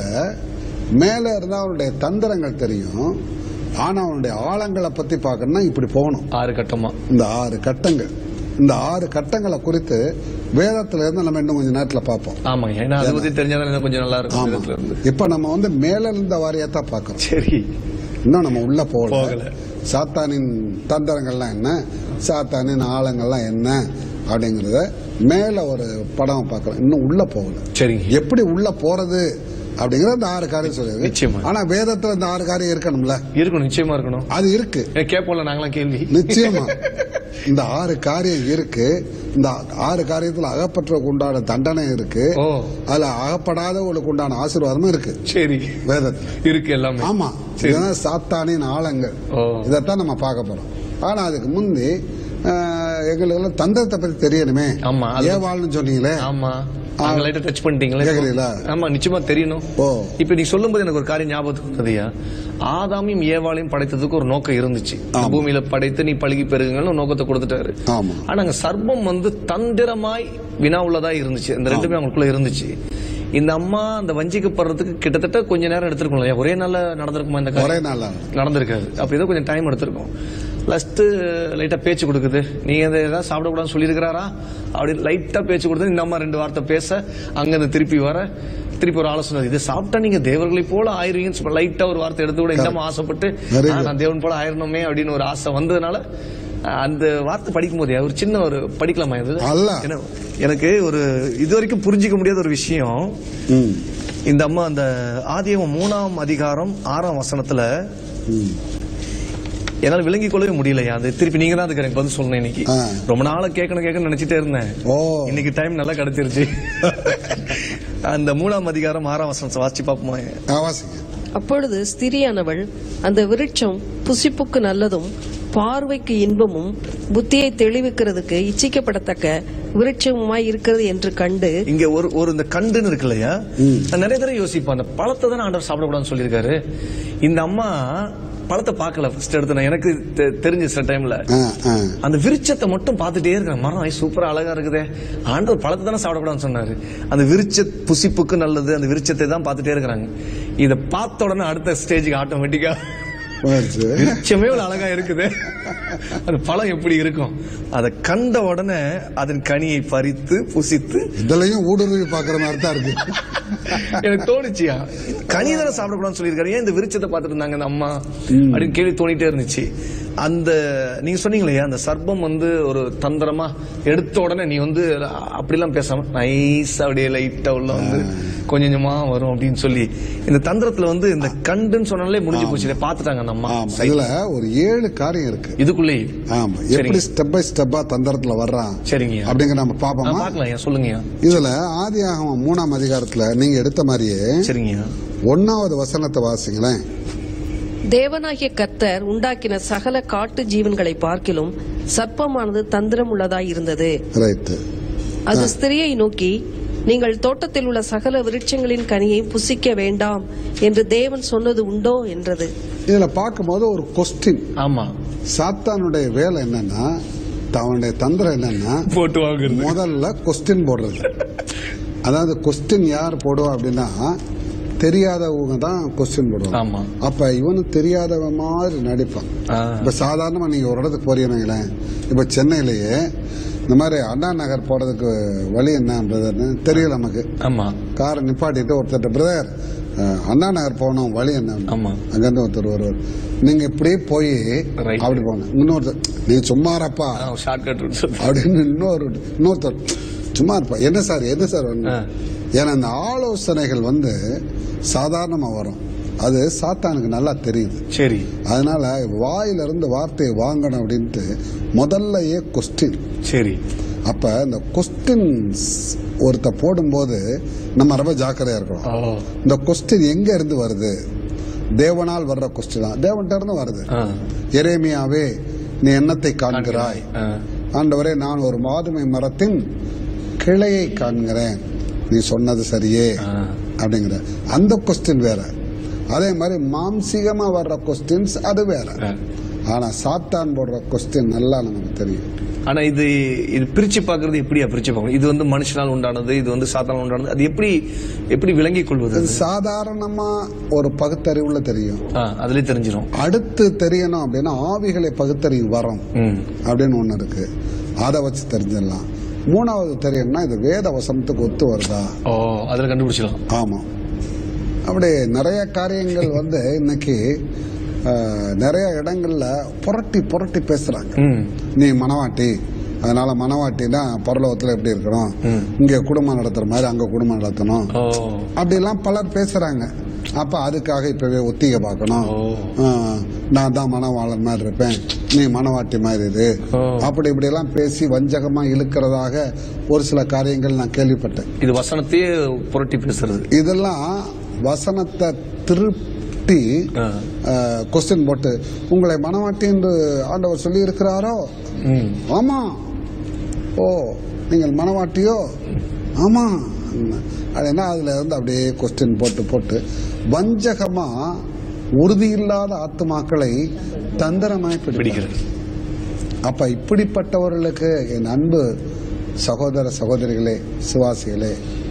மேல இருந்தா அவனுடைய தந்திரங்கள் தெரியும் ஆனா அவனுடைய ஆழங்களை பத்தி பார்க்கணும்னா இப்படி போகணும் ஆறு கட்டமா இந்த ஆறு கட்டங்கள் இந்த ஆறு கட்டங்களை குறித்து வேதத்துல இருந்து நம்ம இன்னும் கொஞ்ச நேரத்துல பார்ப்போம் ஆமா ஏன்னா அதை பத்தி தெரிஞ்சாதான் இன்னும் கொஞ்சம் நல்லா இருக்கும் ஆமா விதத்துல இருந்து இப்ப நம்ம வந்து மேல இருந்த வாரியத்தான் பார்க்கறோம் சரி இன்னும் நம்ம உள்ள போகல போகல. சாத்தானின் தந்திரங்கள்லாம் என்ன சாத்தானின் ஆழங்கள்லாம் என்ன அப்படிங்கறத மேல ஒரு படம் பார்க்கறோம் இன்னும் உள்ள போகல சரிங்க எப்படி உள்ள போறது அப்படிங்கறது அந்த ஆறு காரியம் சொல்லுது நிச்சயமா. ஆனா வேதத்துல இந்த ஆறு காரியம் இருக்கணும்ல இருக்கணும் நிச்சயமா இருக்கணும் அது இருக்கு ஏ, கேட்போம்ல நாங்களாம் கேள்வி நிச்சயமா இந்த ஆறு காரியம் இருக்கு இந்த ஆறு காரியத்துல அகப்பற்றவுக்கு உண்டான தண்டனை இருக்கு ஓ. அதுல அகப்படாதவங்களுக்கு உண்டான ஆசீர்வாதமும் இருக்கு சரி வேதத்துல இருக்கு எல்லாமே ஆமா சரி. இதுதான் சாத்தானின் ஆழங்கள் ஓ. இதைத்தான் நம்ம பார்க்க போறோம் ஆனா அதுக்கு முந்தி ஆஹ், எங்களுக்கு எல்லாம் தந்திரத்தை பத்தி தெரியணுமே ஆமா, அது- ஏவாள்னு சொன்னீங்களே ஆமா அங்க லைட்டா டச் பண்ணிட்டீங்களே கேக்குறீங்களா? ஆமா நிச்சயமா தெரியணும் ஓ இப்ப நீ சொல்லும்போது எனக்கு ஒரு காரியம் ஞாபகத்துக்கு வந்ததுயா ஆதாமையும் ஏவாளையும் படைத்ததுக்கு ஒரு நோக்கம் இருந்துச்சு இந்த ஆமா. பூமியில படைத்து நீ பழகி பெருகுங்கன்னு ஒரு நோக்கத்தை கொடுத்துட்டாரு ஆமா ஆனா அங்க சர்ப்பம் வந்து தந்திரமாய் வினா உள்ளதா இருந்துச்சு இந்த ரெண்டுமே அவங்களுக்குள்ள இருந்துச்சு இந்த அம்மா அந்த வஞ்சிக்கப்படுறதுக்கு கிட்டத்தட்ட கொஞ்ச நேரம் எடுத்திருக்கும் இல்லையா ஒரே நாள்ல நடந்திருக்குமா இந்த ஒரே காரியம் நாள்ல நடந்திருக்காது அப்ப ஏதோ கொஞ்சம் டைம் எடுத்திருக்கும் லாஸ்ட் லைட்டா பேச்சு கொடுக்குது நீங்க இதை ஏதாவது சாப்பிடக்கூடாதுன்னு சொல்லியிருக்கிறாரா அப்படி லைட்டா பேச்சு கொடுத்து இந்த அம்மா ரெண்டு வார்த்தை பேச அங்க இருந்து திருப்பி வர திருப்பி ஒரு ஆலோசனை இது சாப்பிட்டா நீங்க தேவர்களை போல ஆயிருவீங்கன்னு சொல்லி லைட்டா ஒரு வார்த்தை எடுத்து கூட இந்த அம்மா ஆசைப்பட்டு Very "ஆ, good. நான் தேவன் போல ஆயிரணுமே அப்படின்னு ஒரு ஆசை வந்ததுனால அஹ், அந்த வார்த்தை படிக்கும் போதே ஒரு சின்ன ஒரு படிக்கலாமா இது அல்ல. ஏன்னா, எனக்கு ஒரு இது வரைக்கும் புரிஞ்சிக்க முடியாத ஒரு விஷயம் ம் இந்த அம்மா அந்த ஆதியம் மூணாம் அதிகாரம் ஆறாம் வசனத்துல ம் என்னால விளங்கிக் கொள்ளவே முடியலையா அது திருப்பி நீங்க தான் அதுக்கு எனக்கு பதில் சொல்லணும் இன்னைக்கு ஆ. ரொம்ப நாளா கேட்கணும் கேட்கணும் நினைச்சிட்டே இருந்தேன் ஓ இன்னைக்கு டைம் நல்லா கிடைச்சிருச்சு அந்த மூணாம் அதிகாரம் ஆறாம் வசனத்தை வாசிச்சு பாப்போமா வாசிங்க அப்பொழுது ஸ்திரியானவள் அந்த விருட்சம் புசிப்புக்கு நல்லதும் பார்வைக்கு இன்பமும் புத்தியை தெளிவிக்கிறதுக்கு இச்சிக்கப்படத்தக்க விருட்சமுமாய் இருக்கிறது என்று கண்டு இங்க ஒரு ஒரு இந்த கண்டுன்னு இருக்கு இல்லையா நான் நிறைய தடவை யோசிப்பேன் அந்த பழத்தை தானே ஆண்டவர் சாப்பிடக்கூடாதுன்னு சொல்லியிருக்காரு இந்த அம்மா பழத்தை பார்க்கல ஃபர்ஸ்ட் எடுத்து நான் எனக்கு தெ- தெரிஞ்ச சில டைம்ல ஆ, ஆ. அந்த விருட்சத்தை மட்டும் பார்த்துட்டே இருக்கிறேன் மரம் ஐ, சூப்பரா அழகா இருக்குதே ஆண்டவர் பழத்தை தானே சாப்பிடக்கூடாதுன்னு சொன்னாரு அந்த விருட்ச புசிப்புக்கு நல்லது அந்த விருட்சத்தை தான் பார்த்துட்டே இருக்கிறாங்க இதை பார்த்த உடனே அடுத்த ஸ்டேஜுக்கு ஆட்டோமேட்டிக்கா போச்சு. விருட்சமே இவ்வளவு அழகா இருக்குது அந்த பழம் எப்படி இருக்கும் அதை கண்ட உடனே அதன் கனியை பறித்து புசித்து இதுலயும் ஊடுருவி பாக்குற மாதிரி தான் இருக்கு எனக்கு தோணுச்சியா கனி தானே சாப்பிடக்கூடாதுன்னு சொல்லியிருக்காரு ஏன் இந்த விருட்சத்தை பார்த்துட்டு இருந்தாங்க இந்த அம்மா அப்படின்னு கேள்வி தோணிட்டே இருந்துச்சு அந்த நீங்க சொன்னீங்களே அந்த சர்ப்பம் வந்து ஒரு தந்திரமா எடுத்த உடனே நீ வந்து அப்படிலாம் பேசாம நைஸ் அப்படியே லைட்டா உள்ள வந்து கொஞ்சம் கொஞ்சமா வரும் அப்படின்னு சொல்லி இந்த தந்திரத்துல வந்து இந்த கண்டுன்னு சொன்னாலே முடிஞ்சு போச்சு இதை பார்த்துட்டாங்க அந்த அம்மா ஆமா இதுல ஒரு ஏழு காரியம் இருக்கு இதுக்குள்ளேயே ஆமா எப்படி ஸ்டெப் பை ஸ்டெப்பா தந்திரத்துல வர்றான் சரிங்கய்யா அப்படிங்கிற நம்ம ஆ, பாப்போமா பார்க்கலாம் ஐயா சொல்லுங்கய்யா இதுல ஆதியாகமம் மூணாம் அதிகாரத்துல நீங்க எடுத்த மாதிரியே சரிங்கய்யா ஒன்னாவது வசனத்தை வாசிங்களேன் தேவனாகிய கர்த்தர் உண்டாக்கின சகல காட்டு ஜீவன்களை பார்க்கிலும் சர்ப்பமானது தந்திரம் உள்ளதாய் இருந்தது ரைட்டு அது ஸ்திரியை நோக்கி நீங்கள் தோட்டத்தில் உள்ள சகல விருட்சங்களின் கனியை புசிக்க வேண்டாம் என்று தேவன் சொன்னது உண்டோ என்றது இதுல பார்க்கும்போது ஒரு கொஸ்டின் ஆமா சாத்தானுடைய வேலை என்னன்னா அவனுடைய தந்திரம் என்னன்னா போட்டு வாங்குறது முதல்ல கொஸ்டின் போடுறது அதாவது கொஸ்டின் யார் போடுவா அப்படின்னா தெரியாதவங்க தான் கொஸ்டின் போடுவாங்க ஆமா அப்ப இவனு தெரியாதவ மாதிரி நடிப்பான் ஆ. இப்ப சாதாரணமா நீங்க ஒரு இடத்துக்கு போறீங்களேன் இப்ப சென்னையிலேயே இந்த மாதிரி அண்ணா நகர் போறதுக்கு வழி என்ன பிரதர்னு தெரியல நமக்கு ஆமா காரை நிப்பாட்டிட்டு ஒருத்தர் பிரதர் அண்ணா நகர் போகணும் வழி என்ன ஆமா அங்கிருந்து ஒருத்தர் வருவார் நீங்க இப்படியே போய் Right. அப்படி போகணும் இன்னொருத்தர் நீ சும்மாரப்பா ஷார்ட்கட் அப்படின்னு இன்னொரு இன்னொருத்தர் சும்மா இருப்பா என்ன சார் என்ன சார் வேணும் ஆ. ஏன்னா இந்த ஆலோசனைகள் வந்து சாதாரணமா வரும் அது சாத்தானுக்கு நல்லா தெரியுது சரி அதனால வாயிலிருந்து வார்த்தையை வாங்கணும் அப்படின்ட்டு முதல்லயே கொஸ்டின் சரி அப்ப இந்த கொஸ்டின்ஸ் ஒருத்த போடும்போது நம்ம ரொம்ப ஜாக்கிரதையா இருக்கணும் ஓ இந்த கொஸ்டின் எங்க இருந்து வருது தேவனால் வர்ற கொஸ்டின் தான் தேவன்கிட்ட இருந்து வருது ஆ. எரேமியாவே நீ என்னத்தை காண்கிறாய் ஆ. ஆண்டவரே நான் ஒரு மாதுமை மரத்தின் கிளையை காண்கிறேன் நீ சொன்னது சரியே ஆ. அப்படிங்கிற அந்த கொஸ்டின் வேற அதே மாதிரி மாம்சீகமா வர்ற கொஸ்டின்ஸ் அது வேற ஆ. ஆனா சாத்தான் போடுற கொஸ்டின் நல்லா நமக்கு தெரியும் ஆனா இது இது பிரிச்சு பார்க்கிறது எப்படியா பிரிச்சு பார்க்கணும் இது வந்து மனுஷனால் உண்டானது இது வந்து சாத்தானால் உண்டானது அது எப்படி எப்படி விளங்கிக் கொள்வது இது சாதாரணமா ஒரு பகுத்தறிவுல தெரியும் ஆ, அதுலயே தெரிஞ்சிடும் அடுத்து தெரியணும் அப்படின்னா ஆவிகளை பகுத்தறிவு வரும் ம் அப்படின்னு ஒண்ணு இருக்கு அதை வச்சு தெரிஞ்சிடலாம் மூணாவது தெரியணும்னா இது வேத வசனத்துக்கு ஒத்து வருதா ஓ அதுல கண்டுபிடிச்சிடலாம் ஆமா அப்படி நிறைய காரியங்கள் வந்து இன்னைக்கு அஹ், நிறைய இடங்கள்ல புரட்டி புரட்டி பேசுறாங்க ம் நீ மனவாட்டி அதனால மனவாட்டினா பரலோகத்துல எப்படி இருக்கணும் இங்க குடும்பம் நடத்துற மாதிரி அங்க குடும்பம் நடத்தணும் ஓ அப்படிலாம் பலர் பேசுறாங்க அப்ப அதுக்காக இப்பவே ஒத்திகை பார்க்கணும் ஓ. ஆஹ், நான் தான் மனவாளன் மாதிரி இருப்பேன் நீ மனவாட்டி மாதிரி இரு ஓ. அப்படி இப்படி எல்லாம் பேசி வஞ்சகமா இழுக்கிறதாக ஒரு சில காரியங்கள் நான் கேள்விப்பட்டேன் இது வசனத்தையே புரட்டி பேசுறது இதெல்லாம் வசனத்தை திருப்தி ஆ. கொஸ்டின் போட்டு உங்களை மனவாட்டி என்று ஆண்டவர் சொல்லி இருக்கிறாரோ ம் ஆமா ஓ நீங்கள் மனவாட்டியோ ஆமா அது என்ன அதுல இருந்து அப்படியே கொஸ்டின் போட்டு போட்டு வஞ்சகமா உறுதி இல்லாத ஆத்துமாக்களை தந்திரமாய் பிடிக்கிறது பிடிக்கிறது அப்ப இப்படிப்பட்டவர்களுக்கு என் அன்பு சகோதர சகோதரிகளே சுவாசிகளே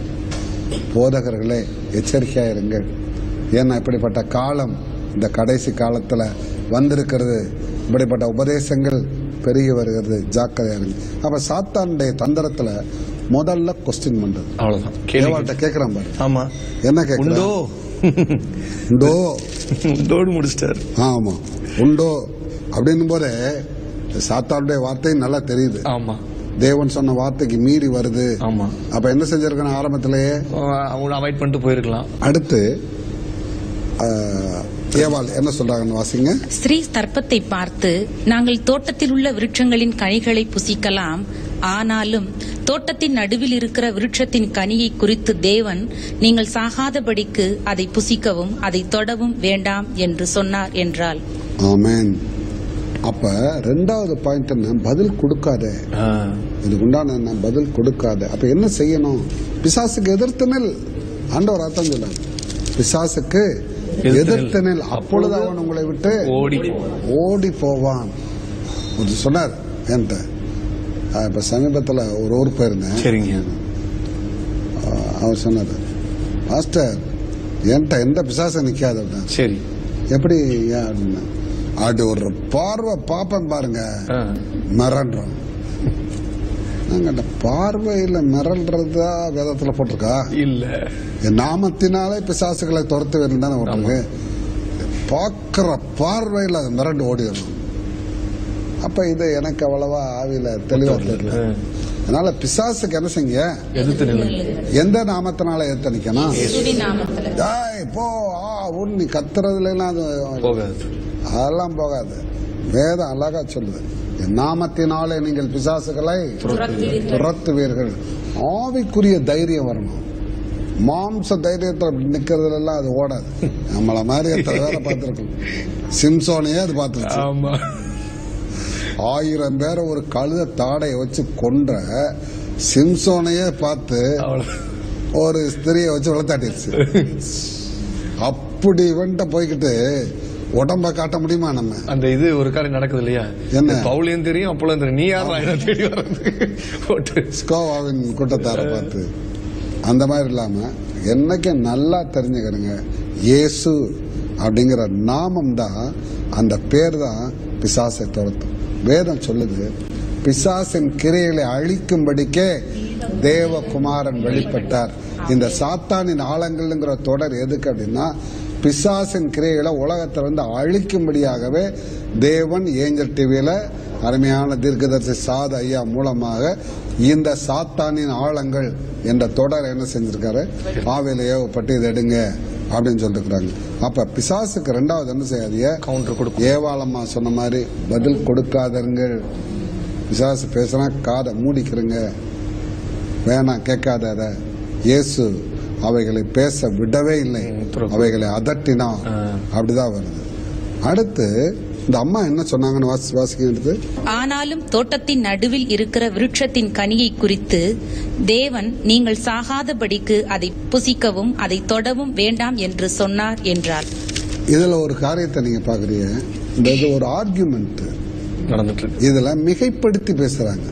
போதகர்களே எச்சரிக்கையா இருங்கள் ஏன்னா இப்படிப்பட்ட காலம் இந்த கடைசி காலத்துல வந்திருக்கிறது இப்படிப்பட்ட உபதேசங்கள் பெருகி வருகிறது ஜாக்கிரதையா இருங்க அப்ப சாத்தானுடைய தந்திரத்துல முதல்ல கொஸ்டின் பண்றது அவ்வளவுதான் கேள்வி ஏவாள்கிட்ட கேக்குறான் பாரு ஆமா என்ன கேக்குறான் உண்டோ உண்டோ உண்டோடு முடிச்சிட்டாரு ஆமா உண்டோ அப்படின்னும் போதே சாத்தானுடைய வார்த்தை நல்லா தெரியுது ஆமா தேவன் சொன்ன வார்த்தைக்கு மீறி வருது ஆமா அப்ப என்ன செஞ்சிருக்கணும் ஆரம்பத்திலேயே அவங்க அவாய்ட் பண்ணிட்டு போயிருக்கலாம் அடுத்து ஆஹ், ஏவாள் என்ன சொல்றாங்கன்னு வாசிங்க ஸ்ரீ சர்ப்பத்தை பார்த்து நாங்கள் தோட்டத்தில் உள்ள விருட்சங்களின் கனிகளை புசிக்கலாம் ஆனாலும் தோட்டத்தின் நடுவில் இருக்கிற விருட்சத்தின் கனியை குறித்து தேவன் நீங்கள் சாகாதபடிக்கு அதை புசிக்கவும் அதை தொடவும் வேண்டாம் என்று சொன்னார் என்றாள் ஆமென் அப்ப ரெண்டாவது பாயிண்ட் என்ன பதில் கொடுக்காத ஆ. இதுக்கு உண்டான என்ன பதில் கொடுக்காத அப்ப என்ன செய்யணும் பிசாசுக்கு எதிர்த்து நில் ஆண்டவர் அர்த்தம் சொல்றாங்க பிசாசுக்கு எதிர்த்து எதிர்த்து நில் அப்பொழுது அவன் உங்களை விட்டு ஓடி ஓடி போவான் ஒரு சொன்னார் என்கிட்ட அஹ் இப்ப சமீபத்துல ஒரு ஊர் போயிருந்தேன் சரிங்க அஹ் அவர் சொன்னார் மாஸ்டர் என்கிட்ட எந்த பிசாசம் நிக்காது அப்படின்னா சரி எப்படி ஏன் அப்படின்னா அது ஒரு பார்வை பாப்பேன் பாருங்க ஆ. மிரண்டுறோம் நாங்க அந்த பார்வையில மிரள்றதா வேதத்துல போட்டிருக்கா இல்ல என் நாமத்தினாலே பிசாசுகளை துரத்து வேண்டும் தானே போட்டிருக்கு பார்க்கிற பார்வையில அது மிரண்டு ஓடிடணும் அப்ப இது எனக்கு அவ்வளவா ஆவியில தெளிவா தெரியல ஆ. அதனால பிசாசுக்கு என்ன செய்ய எதிர்த்து நில்லுங்க எந்த நாமத்தினால எடுத்து நிக்கணும் இயேசுவின் நாமத்துல டேய், போ ஆ உன் நீ கத்துறதுல எல்லாம் அது போகாது அதெல்லாம் போகாது வேதம் அழகா சொல்லுது என் நாமத்தினாலே நீங்கள் பிசாசுகளை துரத்துவீர்கள். துரத்துவீர்கள் ஆவிக்குரிய தைரியம் வரணும் மாம்ச தைரியத்துல நிக்கிறதுல எல்லாம் அது ஓடாது நம்மள மாதிரி எத்தனை வேலை பார்த்திருக்கோம் சிம்சோனையே அது பார்த்துருச்சு ஆமா ஆயிரம் பேரை ஒரு கழுத தாடையை வச்சு கொன்ற சிம்சோனையே பார்த்து அவ்வளவு ஒரு ஸ்திரியை வச்சு வளர்த்தாட்டிருச்சு அப்படி இவன்ட்ட போய்கிட்டு உடம்ப காட்ட முடியுமா நம்ம அந்த இது ஒரு காரியம் நடக்குது இல்லையா என்ன? பவுலையும் தெரியும் அப்பளும் தெரியும் நீ யாரா என்ன தேடி வர்றது போட்டு ஸ்கோவாவின் கூட்டத்தார பார்த்து அந்த மாதிரி இல்லாம என்னைக்கு நல்லா தெரிஞ்சுக்கிறங்க இயேசு அப்படிங்கிற நாமம் தான் அந்த பேர் தான் பிசாசை துரத்தும் வேதம் சொல்லுது பிசாசின் கிரைகளை அழிக்கும்படிக்கே தேவகுமாரன் வெளிப்பட்டார் இந்த சாத்தானின் ஆழங்கள்ங்கிற தொடர் எதுக்கு அப்படின்னா பிசாசின் கிரைகளை உலகத்தை வந்து அழிக்கும்படியாகவே தேவன் ஏஞ்சல் டிவியில அருமையான தீர்க்கதரிசி சாத ஐயா மூலமாக இந்த சாத்தானின் ஆழங்கள் என்ற தொடர் என்ன செஞ்சிருக்காரு ஆவியில ஏவப்பட்டு இதை எடுங்க அப்படின்னு சொல்லிருக்கிறாங்க அப்ப பிசாசுக்கு ரெண்டாவது என்ன செய்யாதீங்க கவுண்டர் கொடுக்கும் ஏவாளம்மா சொன்ன மாதிரி பதில் கொடுக்காதருங்கள் பிசாசு பேசுனா காதை மூடிக்கிறங்க வேணாம் கேட்காத அதை. இயேசு அவைகளை பேச விடவே இல்லை ம், துறக்கும். அவைகளை அதட்டினான் ஆ. அப்படிதான் வருது அடுத்து இந்த அம்மா என்ன சொன்னாங்கன்னு வாசி வாசிக்கிறது ஆனாலும் தோட்டத்தின் நடுவில் இருக்கிற விருட்சத்தின் கனியை குறித்து தேவன் நீங்கள் சாகாதபடிக்கு அதை புசிக்கவும் அதை தொடவும் வேண்டாம் என்று சொன்னார் என்றார் இதுல ஒரு காரியத்தை நீங்க பாக்குறீங்க இந்த இது ஒரு ஆர்குமெண்ட் நடந்துட்டு இருக்கு இதுல மிகைப்படுத்தி பேசுறாங்க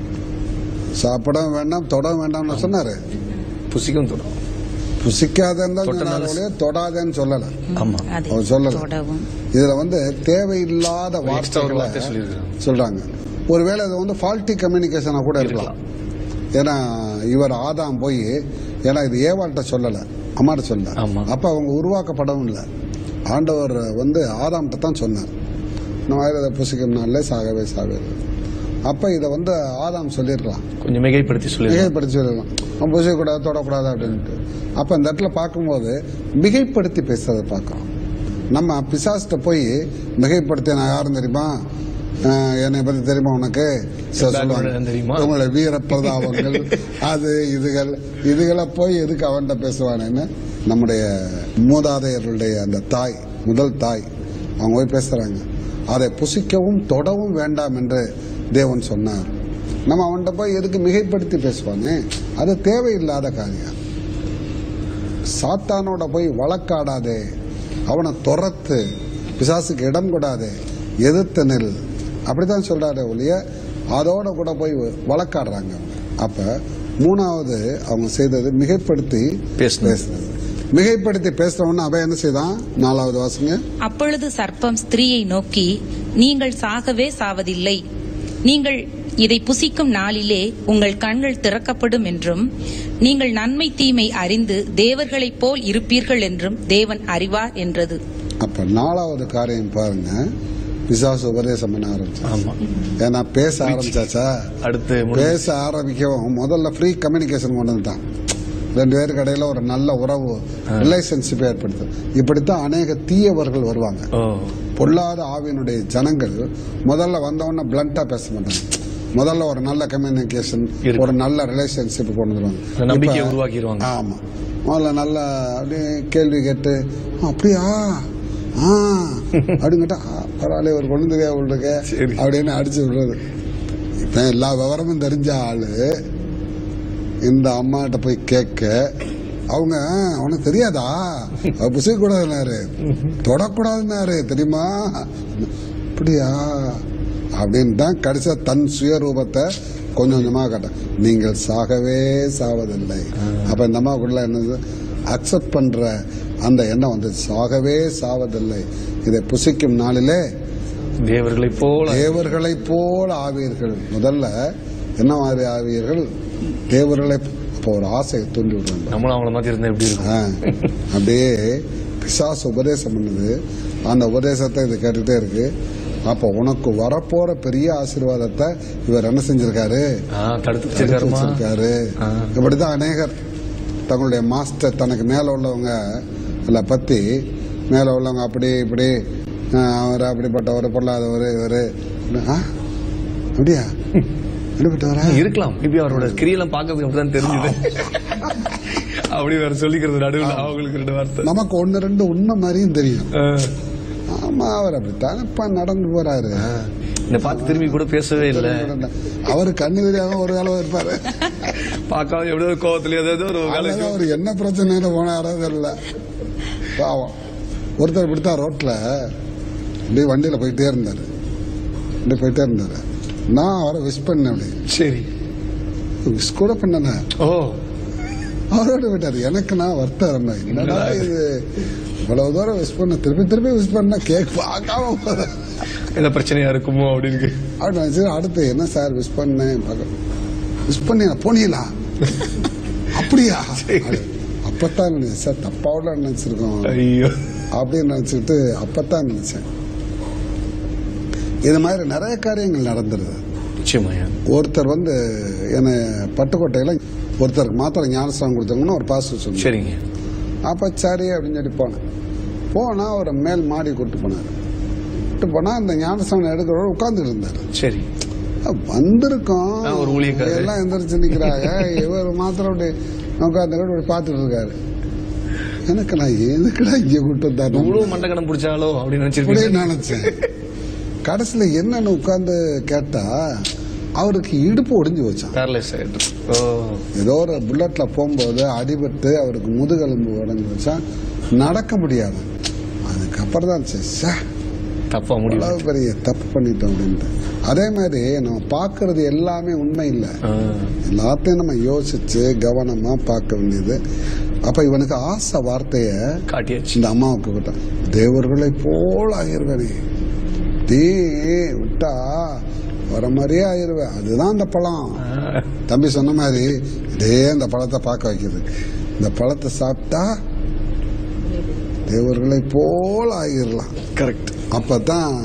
சாப்பிட வேண்டாம் தொட வேண்டாம்னு சொன்னாரு புசிக்கும் தொடும் புசிக்காதன்னு தான் தொட்டனால- சொன்னாரு ஒழிய தொடாதேன்னு சொல்லல ஆமா அதை அவர் சொல்லல. தொடவும் இதுல வந்து தேவையில்லாத எக்ஸ்ட்ரா ஒரு வார்த்தைகளை வார்த்தை சொல்லியிருக்காங்க சொல்றாங்க ஒருவேளை இது வந்து ஃபால்ட்டி கம்யூனிகேஷனா கூட இருக்கலாம் ஏன்னா இவர் ஆதாம் போய் ஏன்னா இது ஏவாள்கிட்ட சொல்லல அம்மாட்ட சொல்லல ஆமா. அப்ப அவங்க உருவாக்கப்படவும் இல்லை ஆண்டவர் வந்து ஆதாம்கிட்ட தான் சொன்னார் இந்த மாதிரி இதை புசிக்கணும்னாலே சாகவே சாகவே அப்ப இதை வந்து ஆதாம் சொல்லியிருக்கலாம் கொஞ்சம் மிகைப்படுத்தி சொல்லிருக்காங்க மிகைப்படுத்தி சொல்லலாம் நம்ம புசிக்கக்கூடாது தொடக்கூடாது அப்படின்ட்டு அப்ப இந்த இடத்துல பார்க்கும்போது மிகைப்படுத்தி பேசுறதை பார்க்கிறோம் நம்ம பிசாஸ்ட போய் மிகைப்படுத்தி நான் யாரும் தெரியுமா அஹ், என்னை பத்தி தெரியுமா உனக்கு சில எல்லாரும் சொல்லுவாங்க தெரியுமா? உங்களை வீர பிரதாபங்கள் அது இதுகள் இதுகளை போய் எதுக்கு அவன்கிட்ட பேசுவானேன்னு நம்முடைய மூதாதையர்களுடைய அந்த தாய் முதல் தாய் அவங்க போய் பேசுறாங்க அதை புசிக்கவும் தொடவும் வேண்டாம் என்று தேவன் சொன்னார் நம்ம அவன்கிட்ட போய் எதுக்கு மிகைப்படுத்தி பேசுவானே அது தேவையில்லாத காரியம் சாத்தானோட போய் வழக்காடாதே அவனை துரத்து பிசாசுக்கு இடம் கொடாதே எதிர்த்து நெல் அப்படித்தான் சொல்றாரு ஒழிய அதோட கூட போய் வழக்காடுறாங்க அவங்க அப்ப மூணாவது அவங்க செய்தது மிகைப்படுத்தி பேசுனது. பேசுறது மிகைப்படுத்தி பேசுறவன அவன் என்ன செய்தான் நாலாவது வாசிங்க அப்பொழுது சர்ப்பம் ஸ்திரீயை நோக்கி நீங்கள் சாகவே சாவதில்லை நீங்கள் இதை புசிக்கும் நாளிலே உங்கள் கண்கள் திறக்கப்படும் என்றும் நீங்கள் நன்மை தீமை அறிந்து தேவர்களைப் போல் இருப்பீர்கள் என்றும் தேவன் அறிவார் என்றது அப்ப நாலாவது காரியம் பாருங்க பிசாசு உபதேசம் பண்ண ஆரம்பிச்சான் ஆமா ஏன்னா பேச ஆரம்பிச்சாச்சா அடுத்து முடிஞ்சு. பேச ஆரம்பிக்கவும் முதல்ல ஃப்ரீ கம்யூனிகேஷன் கொண்டு வந்துட்டான் ரெண்டு பேருக்கு இடையில ஒரு நல்ல உறவு ரிலேஷன்ஷிப் ஏற்படுத்து இப்படித்தான் அநேக தீயவர்கள் வருவாங்க ஓ பொல்லாத ஆவியினுடைய ஜனங்கள் முதல்ல வந்தவொடனே பிளண்டா பேச மாட்டாங்க முதல்ல ஒரு நல்ல கம்யூனிகேஷன் இருக்கும். ஒரு நல்ல ரிலேஷன்ஷிப் கொண்டு அந்த வருவாங்க நம்பிக்கையை இப்ப- உருவாக்கிடுவாங்க. ஆமா முதல்ல நல்ல அப்படியே கேள்வி கேட்டு "ஆ, அப்படியா ஆ அப்படின்னு கேட்டா "ஆ, பரவாயில்ல ஒரு கொண்டு தெரியா விடுறக்க சரி. அப்படின்னு அடிச்சு விடுறது இப்ப எல்லா விவரமும் தெரிஞ்ச ஆளு இந்த அம்மாட்ட போய் கேட்க அவங்க உனக்கு தெரியாதா அவ புசிக்க கூடாதுன்னாரு தொடக்கூடாதுன்னாரு தெரியுமா அப்படியா அப்படின்னு தான் கடைசியா தன் சுயரூபத்தை கொஞ்சம் கொஞ்சமா காட்டான் நீங்கள் சாகவே சாவதில்லை அப்ப இந்த அம்மாவுக்குள்ள என்னது அக்செப்ட் பண்ற அந்த எண்ணம் வந்து சாகவே சாவதில்லை இதை புசிக்கும் நாளிலே தேவர்களைப் போல தேவர்களைப் போல ஆவீர்கள் முதல்ல என்ன மாதிரி ஆவீர்கள் தேவர்களை அப்போ ஒரு ஆசையை தூண்டி விடுறாங்க நம்மளும் அவங்கள மாதிரி இருந்தா எப்படி இருக்கும் ஆ, அப்படியே பிசாசு உபதேசம் பண்ணுது அந்த உபதேசத்தை இது கேட்டுட்டே இருக்கு அப்போ உனக்கு வரப்போற பெரிய ஆசீர்வாதத்தை இவர் என்ன செஞ்சிருக்காரு ஆ, தடுத்து தடுத்து வச்சிருக்காருமா வச்சிருக்காரு ஆ. இப்படிதான் அநேகர் தங்களுடைய மாஸ்டர் தனக்கு மேல உள்ளவங்க இல்ல பத்தி மேல உள்ளவங்க அப்படி இப்படி ஆ, அவர் அப்படிப்பட்டவர் பொருளாதவர் இவரு ஆ? அப்படியா அப்படிப்பட்டவரா இருக்கலாம் மேபி அவரோட கிரியெல்லாம் பார்க்கறதுக்கு அப்படிதான் தெரிஞ்சது அப்படி வேற சொல்லிக்கிறது நடுவில் அவங்களுக்கு ரெண்டு வார்த்தை நமக்கு ஒன்னு ரெண்டு உண்மை மாதிரியும் தெரியும் ஆ. ஆமா அவர் அப்படித்தானப்பா நடந்து போறாரு ஆ. என்னை பார்த்து திரும்பி கூட பேசவே இல்லை அவரு கண்ணு தெரியாம ஒரு காலம் இருப்பாரு பார்க்காம எப்படியோ ஒரு கோவத்துல ஏதாவது ஒரு அல்லது வேலைக்கு அவர் என்ன பிரச்சனையில போனாரோ தெரியல பாவம் ஒருத்தர் இப்படித்தான் ரோட்ல அப்படியே வண்டியில போயிட்டே இருந்தாரு அப்படியே போயிட்டே இருந்தாரு நான் அவரை விஷ் பண்ணேன் அப்படி சரி விஷ் கூட பண்ணல ஓ அவரோட விட்டாரு எனக்கு நான் வருத்தம் இருந்தேன் என்னடா இது இவ்வளவு தூரம் விஷ் பண்ண திருப்பி திருப்பி விஷ் பண்ண கேக் பார்க்காம போறேன் என்ன பிரச்சனையா இருக்குமோ அப்படின்னு அப்படின்னு நினைச்சு அடுத்து என்ன சார் விஷ் பண்ணேன் விஷ் பண்ணி போனீங்களா அப்படியா அப்பத்தான் நினைச்சேன் சார் தப்பாவோட நினைச்சிருக்கோம் ஐயோ அப்படின்னு நினைச்சிட்டு அப்பத்தான் நினைச்சேன் இது மாதிரி நிறைய காரியங்கள் நடந்துருது நிச்சயமாயா ஒருத்தர் வந்து என்னை பட்டுக்கோட்டையில ஒருத்தருக்கு மாத்திரம் ஞானஸ்தானம் கொடுத்தாங்கன்னு ஒரு பாஸ்டர் சொன்னார் சரிங்க அப்ப சரி அப்படின்னு சொல்லி போனேன் போனா ஒரு மேல் மாடி கூட்டு போனாரு கூட்டு போனா அந்த ஞானஸ்தானம் எடுக்கிறவர் உட்கார்ந்துட்டு இருந்தாரு சரி வந்திருக்கோம் ஆ, ஒரு ஊழியக்காரர். எல்லாம் எந்திரிச்சு நிக்கிறாங்க இவர் மாத்திரம் அப்படி உட்கார்ந்து அப்படி பார்த்துட்டு இருக்காரு எனக்கு நான் எதுக்குடா இங்க கூட்டு வந்தாரு இவ்வளவு மண்டகணம் பிடிச்சாலோ அப்படின்னு அப்படியே நினைச்சிருக்கீங்க நினைச்சேன் கடைசியில என்னன்னு உட்கார்ந்து கேட்டா அவருக்கு இடுப்பு ஒடிஞ்சு வச்சான் பேரலைஸ் ஆயிட்டு ஓ ஏதோ ஒரு புல்லட்ல போகும்போது அடிபட்டு அவருக்கு முதுகெலும்பு உடஞ்சு வச்சா நடக்க முடியாது அதுக்கப்புறம் தான் சரி, ச்சே, தப்பா முடியும் இவ்வளவு பெரிய தப்பு பண்ணிட்டோம் அப்படின்ட்டு அதே மாதிரி நம்ம பார்க்கறது எல்லாமே உண்மை இல்லை ஆ. எல்லாத்தையும் நம்ம யோசிச்சு கவனமா பார்க்க வேண்டியது அப்ப இவனுக்கு ஆசை வார்த்தைய காட்டியாச்சு இந்த அம்மாவுக்கு விட்டான் தேவர்களை போல ஆயிருவேனே நீ விட்டா வர மாதிரியே ஆயிருவேன் அதுதான் அந்த பழம் ஆ. தம்பி சொன்ன மாதிரி இதே அந்த பழத்தை பார்க்க வைக்குது இந்த பழத்தை சாப்பிட்டா தேவர்களை போல ஆகிடலாம் கரெக்ட் அப்பதான்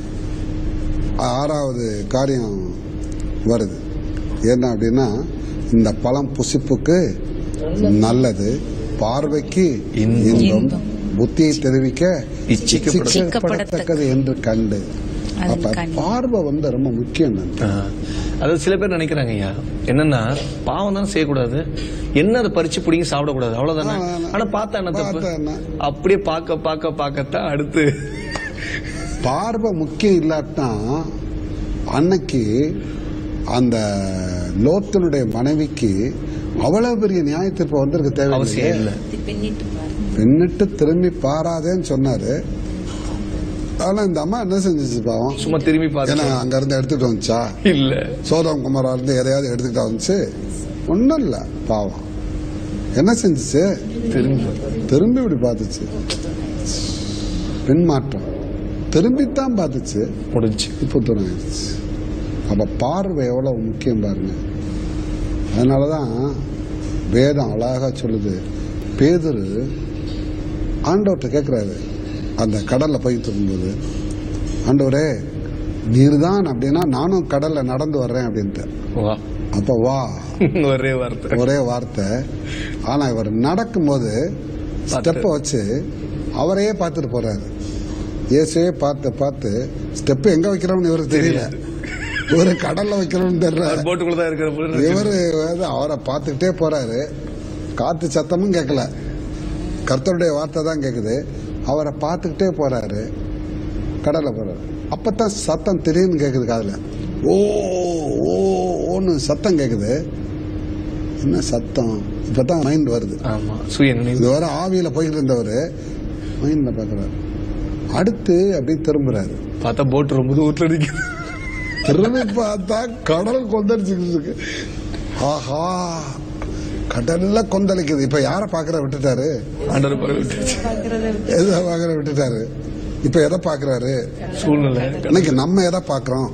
ஆறாவது காரியம் வருது என்ன அப்படின்னா இந்த பழம் புசிப்புக்கு நல்லது பார்வைக்கு இன்பம். இன்பம் புத்தியை தெரிவிக்க இச்சிக்கப்பட- இச்சிக்கப்படத்தக்கது என்று கண்டு அதன் அப்ப கனி. பார்வை வந்து ரொம்ப முக்கியம் நண்பா. ஆ. அதாவது சில பேர் நினைக்கிறாங்க ஐயா என்னன்னா பாவம் தானே செய்யக்கூடாது என்ன அதை பறிச்சு பிடிங்கி சாப்பிடக்கூடாது அவ்வளவுதானே ஆ, ஆ. ஆனா பார்த்தா என்ன தப்பு பார்த்தா என்ன? அப்படியே பார்க்க பார்க்க பார்க்கத்தான் அடுத்து பார்வை முக்கியம் இல்லாதான் அன்னைக்கு அந்த லோத்தனுடைய மனைவிக்கு அவ்வளவு பெரிய நியாயத்தீர்ப்பு வந்திருக்க அவசியம் தேவையில்லை இல்ல பின்னிட்டு பாரு பின்னிட்டு திரும்பி பாராதேன்னு சொன்னாரு ஆனா இந்த அம்மா என்ன செஞ்சுச்சு பாவம் சும்மா திரும்பி ஏன்னா பார்த்து அங்க இருந்து எடுத்துட்டு வந்துச்சா இல்ல சோதம் குமாரா இருந்து எதையாவது எடுத்துக்கிட்டா வந்துச்சு ஒண்ணும் இல்ல பாவம் என்ன செஞ்சுச்சு திரும்பி திரும்பி இப்படி பார்த்துச்சு பின்மாற்றம் திரும்பித்தான் பார்த்துச்சு முடிஞ்சு புத்துணம் ஆயிடுச்சு அப்ப பார்வை எவ்வளவு முக்கியம் பாருங்க அதனாலதான் வேதம் அழகா சொல்லுது பேதுரு ஆண்டவர்கிட்ட கேட்கிறாரு அந்த கடல்ல போயிட்டு இருக்கும்போது ஆண்டவரே நீர்தான் அப்படின்னா நானும் கடல்ல நடந்து வர்றேன் அப்படின்ட்டு வா அப்ப வா ஒரே வார்த்தை ஒரே வார்த்தை ஆனா இவர் நடக்கும்போது ஸ்டெப்பை வச்சு அவரையே பார்த்துட்டு போறாரு இயேசுவே பார்த்து பார்த்து ஸ்டெப் எங்க வைக்கிறோம்னு இவருக்கு தெரியல ஒரு கடல்ல வைக்கிறோம்னு தெரியல அவர் போட்டுக்குள்ள தான் இருக்கிற போல இருக்கு. இவரு வந்து அவரை பார்த்துக்கிட்டே போறாரு காத்து சத்தமும் கேட்கல கர்த்தருடைய வார்த்தை தான் கேக்குது அவரை பார்த்துக்கிட்டே போறாரு கடல்ல போறாரு அப்பதான் சத்தம் திடீர்னு கேக்குது காதுல ஓ ஓ ஓன்னு சத்தம் கேக்குது என்ன சத்தம் இப்பதான் மைண்ட் வருது ஆமா சுய நினைவு இது வர ஆவியில போயிட்டு இருந்தவர் மைண்ட்ல பாக்குறாரு அடுத்து அப்படியே திரும்புறாரு பார்த்தா போட் ரொம்ப தூரத்துல நிக்குது திரும்பி பார்த்தா கடல் கொந்தளிச்சுக்கிட்டு இருக்கு ஆஹா கடல்ல கொந்தளிக்குது இப்ப யார பாக்குற விட்டுட்டாரு ஆண்டவர் பரவ விட்டுருச்சு. எதை பாக்குற விட்டுட்டாரு இப்ப எதை பாக்குறாரு சூழ்நிலை இன்னைக்கு நம்ம எதை பார்க்கிறோம்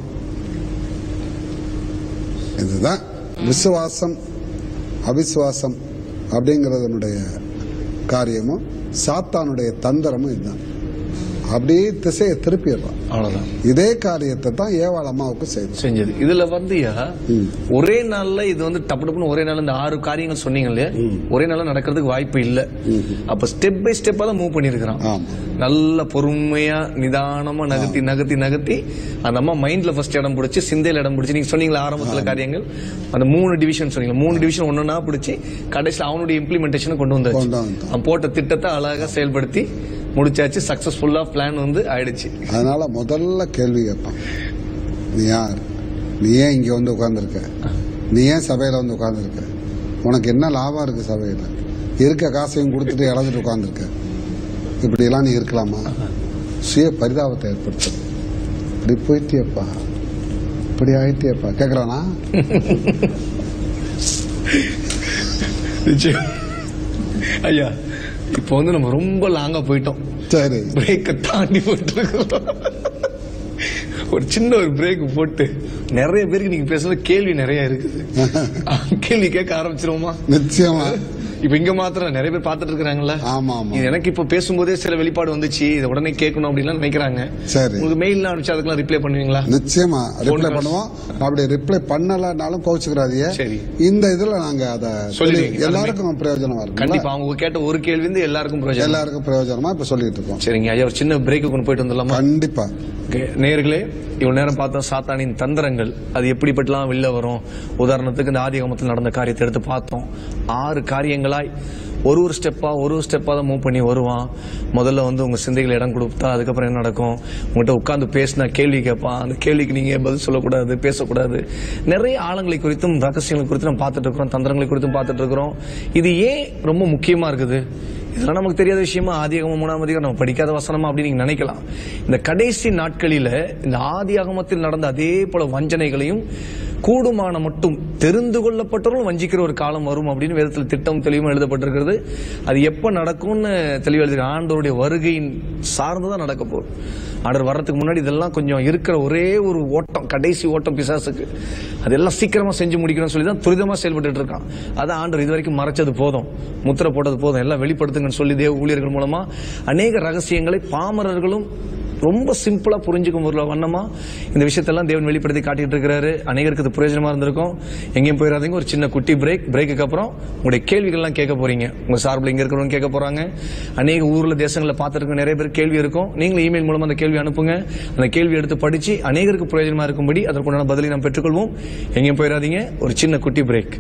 இதுதான் விசுவாசம் அவிசுவாசம் அப்படிங்கறதனுடைய காரியமும் சாத்தானுடைய தந்திரமும் இதுதான் அப்படியே திசையை திருப்பிடுறான் அவ்வளவுதான் இதே காரியத்தை தான் ஏவாள் அம்மாவுக்கு செய்தோம் செஞ்சது இதுல வந்துயா ஒரே நாள்ல இது வந்து டப்பு டப்புன்னு ஒரே நாள் இந்த ஆறு காரியங்கள் சொன்னீங்க இல்லையா ஒரே நாள்ல நடக்கிறதுக்கு வாய்ப்பு இல்ல அப்ப ஸ்டெப் பை ஸ்டெப்பா தான் மூவ் பண்ணிருக்கிறான் ஆமா நல்ல பொறுமையா நிதானமா நகர்த்தி நகர்த்தி நகர்த்தி அந்த அம்மா மைண்ட்ல ஃபர்ஸ்ட் இடம் பிடிச்சி சிந்தையில இடம் பிடிச்சி நீங்க சொன்னீங்களா ஆரம்பத்துல காரியங்கள் அந்த மூணு டிவிஷன் சொன்னீங்க மூணு டிவிஷன் ஒன்னொன்னா பிடிச்சி கடைசியில் அவனுடைய இம்ப்ளிமெண்டேஷன் கொண்டு கொண்டு வந்தாச்சு வந்தான். அவன் போட்ட திட்டத்தை அழகா செயல்படுத்தி முடிச்சாச்சு சக்சஸ்ஃபுல்லா பிளான் வந்து ஆயிடுச்சு அதனால முதல்ல கேள்வி கேட்பான் நீ யார் நீ ஏன் இங்க வந்து உட்கார்ந்திருக்க நீ ஏன் சபையில வந்து உட்கார்ந்திருக்க உனக்கு என்ன லாபம் இருக்கு சபையில இருக்க காசையும் கொடுத்துட்டு இழந்துட்டு உட்கார்ந்திருக்க இப்படி எல்லாம் நீ இருக்கலாமா சுய பரிதாபத்தை ஏற்படுத்தும் இப்படி போயிட்டியப்பா இப்படி ஆயிட்டியப்பா கேக்குறானா நிச்சயம். ஐயா இப்போ வந்து நம்ம ரொம்ப லாங்கா போயிட்டோம் சரி பிரேக்கை தாண்டி போயிட்டு இருக்கோம் ஒரு சின்ன ஒரு பிரேக் போட்டு நிறைய பேருக்கு நீங்க பேசுறது கேள்வி நிறைய இருக்குது கேள்வி கேட்க ஆரம்பிச்சிருவோமா நிச்சயமா இப்ப இங்க மாத்திரம் நிறைய பேர் பார்த்துட்டு இருக்காங்கல்ல ஆமா ஆமா இது எனக்கு இப்ப பேசும்போதே சில வெளிப்பாடு வந்துச்சு இதை உடனே கேட்கணும் அப்படின்னு நினைக்கிறாங்க சரி உங்களுக்கு மெயில்லாம் அனுப்பிச்சு அதுக்கெல்லாம் ரிப்ளை பண்ணுவீங்களா நிச்சயமா ரிப்ளை calls. பண்ணுவோம் அப்படி ரிப்ளை பண்ணலனாலும் கோச்சுக்கிறாதீங்க சரி. இந்த இதுல நாங்க அத சொல்லிடுவீங்க. எல்லாருக்கும் பிரயோஜனமா இருக்கும் கண்டிப்பா அவங்க கேட்ட ஒரு கேள்வி வந்து எல்லாருக்கும் பிரயோஜனம் எல்லாருக்கும் பிரயோஜனமா இப்ப சொல்லிட்டு இருக்கோம் சரிங்க ஐயா ஒரு சின்ன பிரேக்கு கொண்டு போயிட்டு வந்துடலாமா கண்டிப்பா Okay, நேயர்களே இவ்வளவு நேரம் பார்த்தோம் சாத்தானின் தந்திரங்கள் அது எப்படிப்பட்டலாம் வெளில வரும் உதாரணத்துக்கு இந்த ஆதிகமத்தில் நடந்த காரியத்தை எடுத்து பார்த்தோம் ஆறு காரியங்களாய் ஒரு ஒரு ஸ்டெப்பா ஒரு ஒரு ஸ்டெப்பா தான் மூவ் பண்ணி வருவான் முதல்ல வந்து உங்க சிந்தைகள் இடம் கொடுத்தா அதுக்கப்புறம் என்ன நடக்கும் உங்கள்கிட்ட உட்கார்ந்து பேசினா கேள்வி கேட்பான் அந்த கேள்விக்கு நீங்க பதில் சொல்லக்கூடாது பேசக்கூடாது நிறைய ஆழங்களை குறித்தும் ரகசியங்களை குறித்தும் நம்ம பார்த்துட்டு இருக்கிறோம் தந்திரங்களை குறித்தும் பார்த்துட்டு இருக்கிறோம் இது ஏன் ரொம்ப முக்கியமா இருக்குது இதெல்லாம் நமக்கு தெரியாத விஷயமா ஆதியாகமம் மூணாம் அதிகாரம் நம்ம படிக்காத வசனமா அப்படின்னு நீங்க நினைக்கலாம் இந்த கடைசி நாட்களில இந்த ஆதியாகமத்தில் நடந்த அதே போல வஞ்சனைகளையும் கூடுமான மட்டும் தெரிந்து கொள்ளப்பட்டவர்களும் வஞ்சிக்கிற ஒரு காலம் வரும் அப்படின்னு வேதத்தில் திட்டம் தெளிவும் எழுதப்பட்டிருக்கிறது அது எப்ப நடக்கும்னு தெளிவு எழுதி ஆண்டவருடைய வருகையின் சார்ந்துதான் நடக்க போகுது ஆண்டவர் வர்றதுக்கு முன்னாடி இதெல்லாம் கொஞ்சம் இருக்கிற ஒரே ஒரு ஓட்டம் கடைசி ஓட்டம் பிசாசுக்கு அதெல்லாம் சீக்கிரமா செஞ்சு முடிக்கணும்னு சொல்லி தான் துரிதமா செயல்பட்டு இருக்கான் அதான் ஆண்டவர் இது வரைக்கும் மறைச்சது போதும் முத்திரை போட்டது போதும் எல்லாம் வெளிப்படுத்துங்கன்னு சொல்லி தேவ ஊழியர்கள் மூலமா அநேக ரகசியங்களை பாமரர்களும் ரொம்ப சிம்பிளா புரிஞ்சுக்கும் ஒரு வண்ணமா இந்த விஷயத்தெல்லாம் தேவன் வெளிப்படுத்தி காட்டிட்டு இருக்கிறாரு அநேகருக்கு இது பிரயோஜனமா இருந்திருக்கும் எங்கேயும் போயிடாதீங்க ஒரு சின்ன குட்டி பிரேக் பிரேக்குக்கு அப்புறம் உங்களுடைய கேள்விகள்லாம் கேட்க போறீங்க உங்க சார்பில் இங்க இருக்கிறவங்க கேட்க போறாங்க அநேக ஊர்ல தேசங்களில் பார்த்துருக்க நிறைய பேர் கேள்வி இருக்கும் நீங்களும் இமெயில் மூலமா அந்த கேள்வி அனுப்புங்க அந்த கேள்வி எடுத்து படிச்சு அநேகருக்கு பிரயோஜனமா இருக்கும்படி அதற்குண்டான பதிலை நாம் பெற்றுக்கொள்வோம் எங்கேயும் போயிடாதீங்க ஒரு சின்ன குட்டி பிரேக்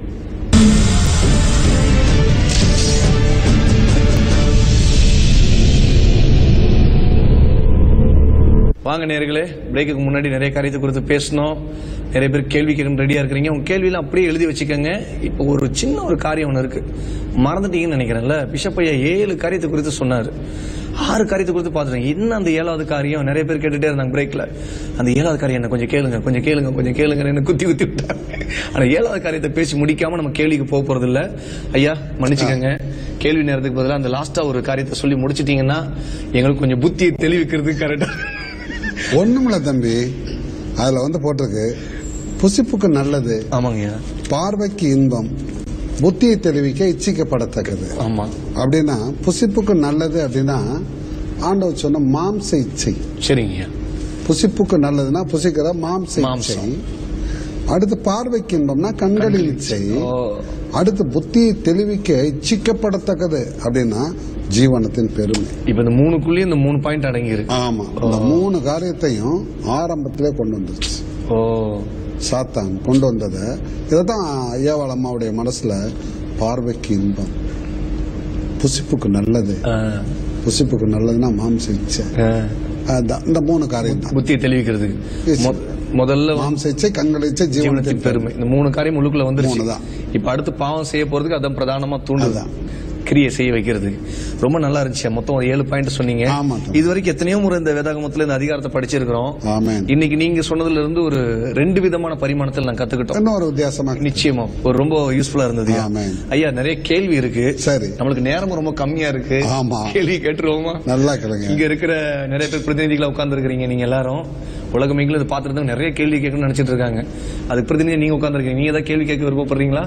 வாங்க நேர்களே பிரேக்குக்கு முன்னாடி நிறைய காரியத்தை குறித்து பேசணும் நிறைய பேர் கேள்வி கேட்க ரெடியா இருக்கிறீங்க உங்க கேள்வியெல்லாம் அப்படியே எழுதி வச்சுக்கோங்க இப்போ ஒரு சின்ன ஒரு காரியம் ஒன்று இருக்கு மறந்துட்டீங்கன்னு நினைக்கிறேன்ல பிஷப் ஐயா ஏழு காரியத்தை குறித்து சொன்னாரு ஆறு காரியத்தை குறித்து பார்த்துட்டேன் என்ன அந்த ஏழாவது காரியம் நிறைய பேர் கேட்டுட்டே இருந்தாங்க பிரேக்ல அந்த ஏழாவது காரியம் என்ன கொஞ்சம் கேளுங்க கொஞ்சம் கேளுங்க கொஞ்சம் கேளுங்க என்ன குத்தி குத்தி விட்டாங்க ஆனா ஏழாவது காரியத்தை பேசி முடிக்காம நம்ம கேள்விக்கு போக போறது இல்ல ஐயா மன்னிச்சுக்கோங்க கேள்வி நேரத்துக்கு பதிலா அந்த லாஸ்டா ஒரு காரியத்தை சொல்லி முடிச்சிட்டீங்கன்னா எங்களுக்கு கொஞ்சம் புத்தியை தெளிவிக்கிறதுக்கு கரெக்டா ஒண்ணுமில்ல தம்பி அதுல வந்து போட்டிருக்கு புசிப்புக்கு நல்லது ஆமாங்கய்யா பார்வைக்கு இன்பம் புத்தியை தெளிவிக்க இச்சிக்கப்படத்தக்கது ஆமா அப்படின்னா புசிப்புக்கு நல்லது அப்படின்னா ஆண்டவர் சொன்ன மாம்ச இச்சை சரிங்கய்யா புசிப்புக்கு நல்லதுன்னா புசிக்கிற மாம்ச இச்சை மாம்சம். அடுத்து பார்வைக்கு இன்பம்னா கண்களின் இச்சை ஓ. அடுத்து புத்தியை தெளிவிக்க இச்சிக்கப்படத்தக்கது அப்படின்னா ஜீவனத்தின் பெருமை இப்ப இந்த மூணுக்குள்ளேயும் இந்த மூணு பாயிண்ட் அடங்கி இருக்கு ஆமா இந்த மூணு காரியத்தையும் ஆரம்பத்திலே கொண்டு வந்துருச்சு ஓ சாத்தான் கொண்டு வந்ததை இதைத்தான் ஐயாவாள் அம்மாவுடைய மனசுல பார்வைக்கு இன்பம் புசிப்புக்கு நல்லது ஆ, புசிப்புக்கு நல்லதுன்னா மாம்ச இச்சை ஆ. அதான் இந்த மூணு காரியம் தான் புத்தியை தெளிவிக்கிறதுக்கு Yes. மொ- முதல்ல மாம்ச இச்சை கண்கள் இச்சை ஜீவனத்தின் ஜீவனத்தின் பெருமை இந்த மூணு காரியம் உள்ளுக்குள்ள வந்துருச்சு மூணுதான். இப்ப அடுத்து பாவம் செய்ய போறதுக்கு அதான் பிரதானமா தூண்டுது அதான். கிரியை செய்ய வைக்கிறது ரொம்ப நல்லா இருந்துச்சு மொத்தம் ஒரு ஏழு பாயிண்ட் சொன்னீங்க ஆமா. இது வரைக்கும் எத்தனையோ முறை இந்த வேதாகமத்துல இந்த அதிகாரத்தை படிச்சிருக்கிறோம் ஆமென் இன்னைக்கு நீங்க சொன்னதுல இருந்து ஒரு ரெண்டு விதமான பரிமாணத்தில் நான் கத்துக்கிட்டோம் இன்னும் ஒரு வித்தியாசமா நிச்சயமா ஒரு ரொம்ப யூஸ்ஃபுல்லா இருந்தது ஆமென். ஐயா நிறைய கேள்வி இருக்கு சரி நம்மளுக்கு நேரமும் ரொம்ப கம்மியா இருக்கு ஆமா. கேள்வி கேட்டுருவோமா நல்லா கேளுங்க இங்க இருக்கிற நிறைய பேர் பிரதிநிதிகளா உட்கார்ந்து இருக்கிறீங்க நீங்க எல்லாரும் உலகமெங்கிலும் இது பார்த்துட்டு நிறைய கேள்வி கேட்கணும்னு நினைச்சிட்டு இருக்காங்க அதுக்கு பிரதிநிதி நீங்க உட்கார்ந்துருக்கீங்க நீங்க ஏதாவது கேள்வி கேட்க விருப்பப்படுறீங்களா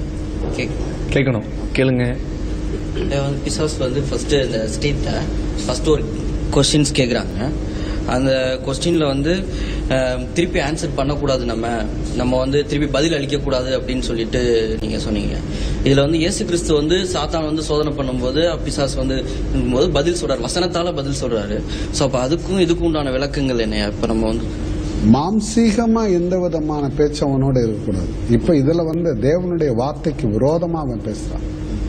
கேட்கணும் கேளுங்க இதை வந்து பிசாஸ் வந்து ஃபர்ஸ்ட் இந்த ஸ்டேட்ல ஃபர்ஸ்ட் ஒரு கொஸ்டின்ஸ் கேக்குறாங்க அந்த கொஸ்டின்ல வந்து அஹ், திருப்பி ஆன்சர் பண்ணக்கூடாது நம்ம நம்ம வந்து திருப்பி பதில் அளிக்க கூடாது அப்படின்னு சொல்லிட்டு நீங்க சொன்னீங்க இதுல வந்து இயேசு கிறிஸ்து வந்து சாத்தான் வந்து சோதனை பண்ணும்போது பிசாஸ் வந்து போது பதில் சொல்றாரு வசனத்தால பதில் சொல்றாரு சோ அப்ப அதுக்கும் இதுக்கும் உண்டான விளக்கங்கள் என்ன இப்ப நம்ம வந்து மாம்சீகமா எந்த விதமான பேச்சு அவனோட இருக்கக்கூடாது இப்ப இதுல வந்து தேவனுடைய வார்த்தைக்கு விரோதமா அவன் பேசுறான்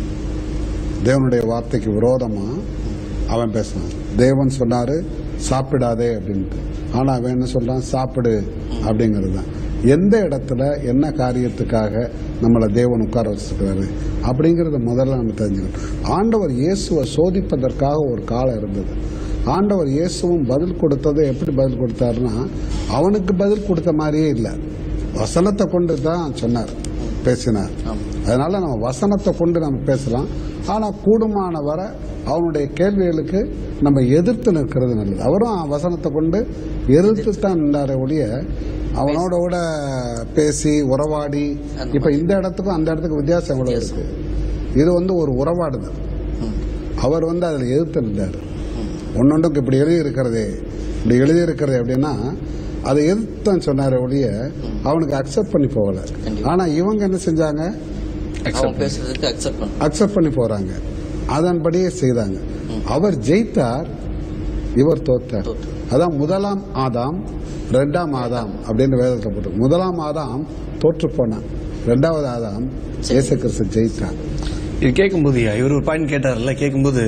தேவனுடைய வார்த்தைக்கு விரோதமா அவன் பேசுறான் தேவன் சொன்னாரு சாப்பிடாதே அப்படின்ட்டு ஆனா அவன் என்ன சொல்றான் சாப்பிடு அப்படிங்கிறது தான் எந்த இடத்துல என்ன காரியத்துக்காக நம்மளை தேவன் உட்கார வச்சிருக்கிறாரு அப்படிங்கறத முதல்ல நம்ம தெரிஞ்சுக்கணும் ஆண்டவர் இயேசுவை சோதிப்பதற்காக ஒரு காலம் இருந்தது ஆண்டவர் இயேசுவும் பதில் கொடுத்தது எப்படி பதில் கொடுத்தாருன்னா அவனுக்கு பதில் கொடுத்த மாதிரியே இல்லை வசனத்தை கொண்டு தான் சொன்னார் பேசினார் அதனால நம்ம வசனத்தை கொண்டு நம்ம பேசலாம் ஆனா கூடுமான வர அவனுடைய கேள்விகளுக்கு நம்ம எதிர்த்து நிற்கிறது நல்லது அவரும் வசனத்தை கொண்டு எதிர்த்து தான் நின்றாரே ஒழிய அவனோட கூட பேசி உறவாடி இப்ப இந்த இடத்துக்கும் அந்த இடத்துக்கும் வித்தியாசம் எவ்வளவு இருக்கு இது வந்து ஒரு உறவாடுதல் அவர் வந்து அதில் எதிர்த்து நின்றார் ஒன்னொன்றுக்கு இப்படி எழுதி இருக்கிறதே இப்படி எழுதி இருக்கிறது அப்படின்னா அதை எதிர்த்தான் சொன்னாரே ஒழிய அவனுக்கு அக்செப்ட் பண்ணி போகல ஆனா இவங்க என்ன செஞ்சாங்க அவன் பேசுறதுக்கு அக்செப்ட் பண்ண அக்செப்ட் பண்ணி போறாங்க அதன்படியே செய்தாங்க அவர் ஜெயித்தார் இவர் தோத்தார் தோத்தார். அதான் முதலாம் ஆதாம் ரெண்டாம் ஆதாம் அப்படின்னு வேதத்தில் போட்டு முதலாம் ஆதாம் தோற்று போனான் ரெண்டாவது ஆதாம் இயேசு கிறிஸ்து ஜெயித்தார் இது கேட்கும்போது இவர் ஒரு பாயிண்ட் கேட்டார்ல கேட்கும்போது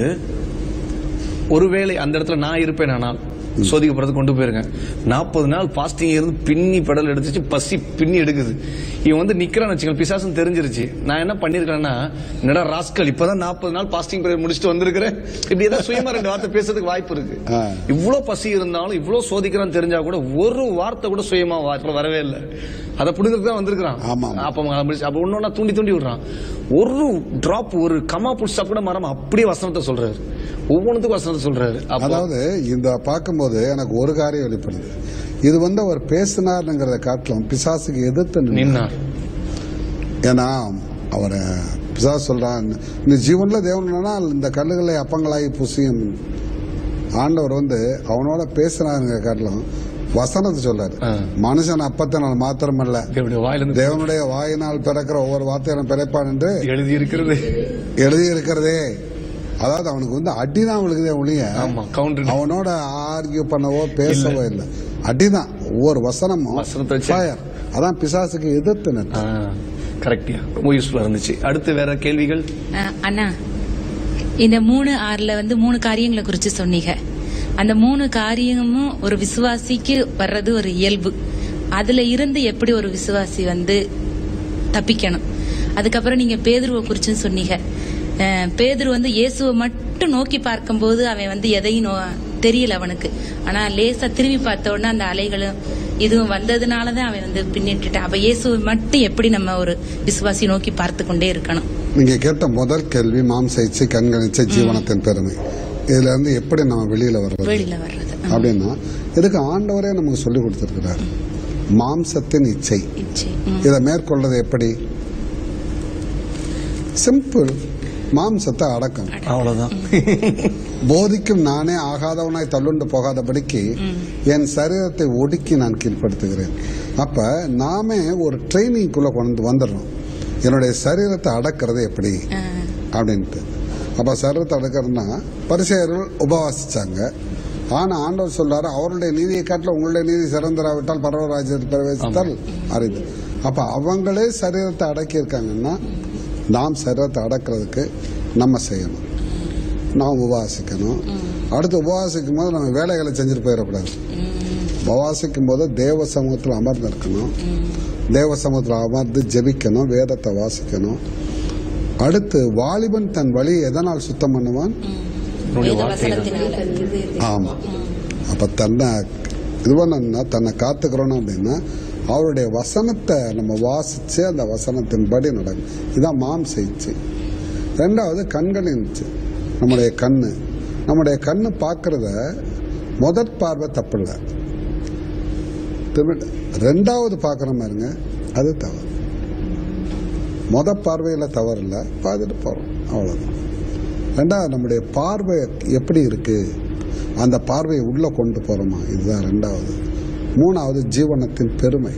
ஒருவேளை அந்த இடத்துல நான் இருப்பேன் ஆனால் சோதிக்கப்படுறது கொண்டு போயிருங்க நாற்பது நாள் பாஸ்டிங் இருந்து பின்னி பெடல் எடுத்துச்சு பசி பின்னி எடுக்குது இவன் வந்து நிக்கிறான்னு வச்சுக்கோங்க பிசாசுன்னு தெரிஞ்சிருச்சு நான் என்ன பண்ணிருக்கேன்னா என்னடா ராஸ்கல் இப்பதான் நாற்பது நாள் பாஸ்டிங் பீரியட் முடிச்சுட்டு வந்திருக்கிறேன் இப்படி ஏதாவது சுயமா ரெண்டு வார்த்தை பேசுறதுக்கு வாய்ப்பு இருக்கு ஆ. இவ்வளவு பசி இருந்தாலும் இவ்வளவு சோதிக்கிறான்னு தெரிஞ்சா கூட ஒரு வார்த்தை கூட சுயமா வா- வரவே இல்லை அதை புடுங்கிறதுக்கு தான் வந்திருக்கிறான் ஆமா, ஆமா. அப்ப அவன் முடிச்சு- அப்ப ஒன்னொன்னா தூண்டி தூண்டி விடுறான் ஒரு டிராப் ஒரு கமா புடிச்சா கூட மரம் அப்படியே வசனத்தை சொல்றாரு ஒவ்வொன்றுத்துக்கும் வசனத்தை சொல்றாரு அப்போ அதாவது இந்த பார்க்கும்போது எனக்கு ஒரு காரியம் வெளிப்படுது இது வந்து அவர் பேசினார்ங்கிறத காட்டிலும் பிசாசுக்கு எதிர்த்து நின்னார். நின்னார் ஏன்னா அவரை பிசாசு சொல்றான் இந்த ஜீவன்ல தேவனா இந்த கல்லுகளை அப்பங்களாகி புசியும் ஆண்டவர் வந்து அவனோட பேசினாருங்க காட்டிலும் வசனத்தை சொல்றாரு ஆ. மனுஷன் அப்பத்தினால் மாத்திரமல்ல தேவனுடைய வாயிலிருந்து தேவனுடைய வாயினால் பிறக்கிற ஒவ்வொரு வார்த்தையும் பிறப்பான் என்று எழுதி இருக்கிறது எழுதி இருக்கிறதே அதாவது அவனுக்கு வந்து அடிதான் விழுகுதே ஒழிய ஆமா கவுண்டர் அவனோட ஆர்கியூ பண்ணவோ பேசவோ இல்லை அடிதான் ஒவ்வொரு வசனமும் வசனத்தை வச்சு. fire. அதான் பிசாசுக்கு எதிர்த்து நிற்கும் கரெக்டியா ரொம்ப யூஸ்ஃபுல்லா இருந்துச்சு அடுத்து வேற கேள்விகள் அஹ், அண்ணா இந்த மூணு ஆறுல வந்து மூணு காரியங்களை குறிச்சு சொன்னீங்க அந்த மூணு காரியமும் ஒரு விசுவாசிக்கு வர்றது ஒரு இயல்பு அதுல இருந்து எப்படி ஒரு விசுவாசி வந்து தப்பிக்கணும் அதுக்கப்புறம் நீங்க பேதுருவை குறிச்சும் சொன்னீங்க அஹ், பேதுரு வந்து இயேசுவை மட்டும் நோக்கி பார்க்கும்போது அவன் வந்து எதையும் நோ- தெரியல அவனுக்கு ஆனா லேசா திரும்பி பார்த்த உடனே அந்த அலைகளும் இதுவும் வந்ததுனாலதான் அவன் வந்து பின்னிட்டுட்டான் அப்ப இயேசுவை மட்டும் எப்படி நம்ம ஒரு விசுவாசி நோக்கி பார்த்து கொண்டே இருக்கணும் நீங்க கேட்ட முதல் கேள்வி மாம்ச இச்சை கண்கள் இச்சை ஜீவனத்தின் பெருமை இதுல இருந்து எப்படி நம்ம வெளியில வர்றது வெளியில வர்றது ஆ. அப்படின்னா இதுக்கு ஆண்டவரே நமக்கு சொல்லி கொடுத்திருக்கிறார் மாம்சத்தின் இச்சை இச்சை. ம். இதை மேற்கொள்வது எப்படி சிம்பிள் மாம்சத்தை அடக்கம் அவ்வளவுதான் போதிக்கும் நானே ஆகாதவனாய் தள்ளுண்டு போகாதபடிக்கு என் சரீரத்தை ஒடுக்கி நான் கீழ்ப்படுத்துகிறேன் அப்ப நாமே ஒரு ட்ரைனிங்குள்ள கொண்டு வந்துடுறோம் என்னுடைய சரீரத்தை அடக்கிறது எப்படி ஆ. அப்படின்ட்டு அப்ப சரீரத்தை அடக்கிறதுனா பரிசெயர்கள் உபவாசிச்சாங்க ஆனா ஆண்டவர் சொல்றாரு அவருடைய நீதியை காட்டில உங்களுடைய நீதி சிறந்தராவிட்டால் பரவராஜ்யத்தை பிரவேசித்தால் அறிவு அப்ப அவங்களே சரீரத்தை அடக்கி இருக்காங்கன்னா நாம் சரீரத்தை அடக்கிறதுக்கு நம்ம செய்யணும் நாம் உபவாசிக்கணும் அடுத்து உபவாசிக்கும் போது நம்ம வேலைகளை செஞ்சுட்டு போயிடக்கூடாது உபவாசிக்கும் போது தேவ சமூகத்தில் அமர்ந்து இருக்கணும் தேவ சமூகத்தில் அமர்ந்து ஜெபிக்கணும் வேதத்தை வாசிக்கணும் அடுத்து வாலிபன் தன் வழியை எதனால் சுத்தம் பண்ணுவான் உன்னுடைய வார்த்தைகள் ஆமா அப்ப தன்னை இது பண்ணணும்னா தன்னை காத்துக்கிறோம் அப்படின்னா அவருடைய வசனத்தை நம்ம வாசிச்சு அந்த வசனத்தின்படி நடக்கும் இதான் மாம்ச இச்சை ரெண்டாவது கண்களின் இச்சை நம்முடைய கண்ணு நம்முடைய கண்ணு பார்க்கறத முதற் பார்வை தப்பில்லை திரும்ப- ரெண்டாவது பார்க்குற மாதிரிங்க அது தவறு முத பார்வையில் தவறு இல்லை பார்த்துட்டு போகிறோம் அவ்வளோதான் ரெண்டாவது நம்முடைய பார்வை எப்படி இருக்கு அந்த பார்வையை உள்ள கொண்டு போறோமா இதுதான் ரெண்டாவது மூணாவது ஜீவனத்தின் பெருமை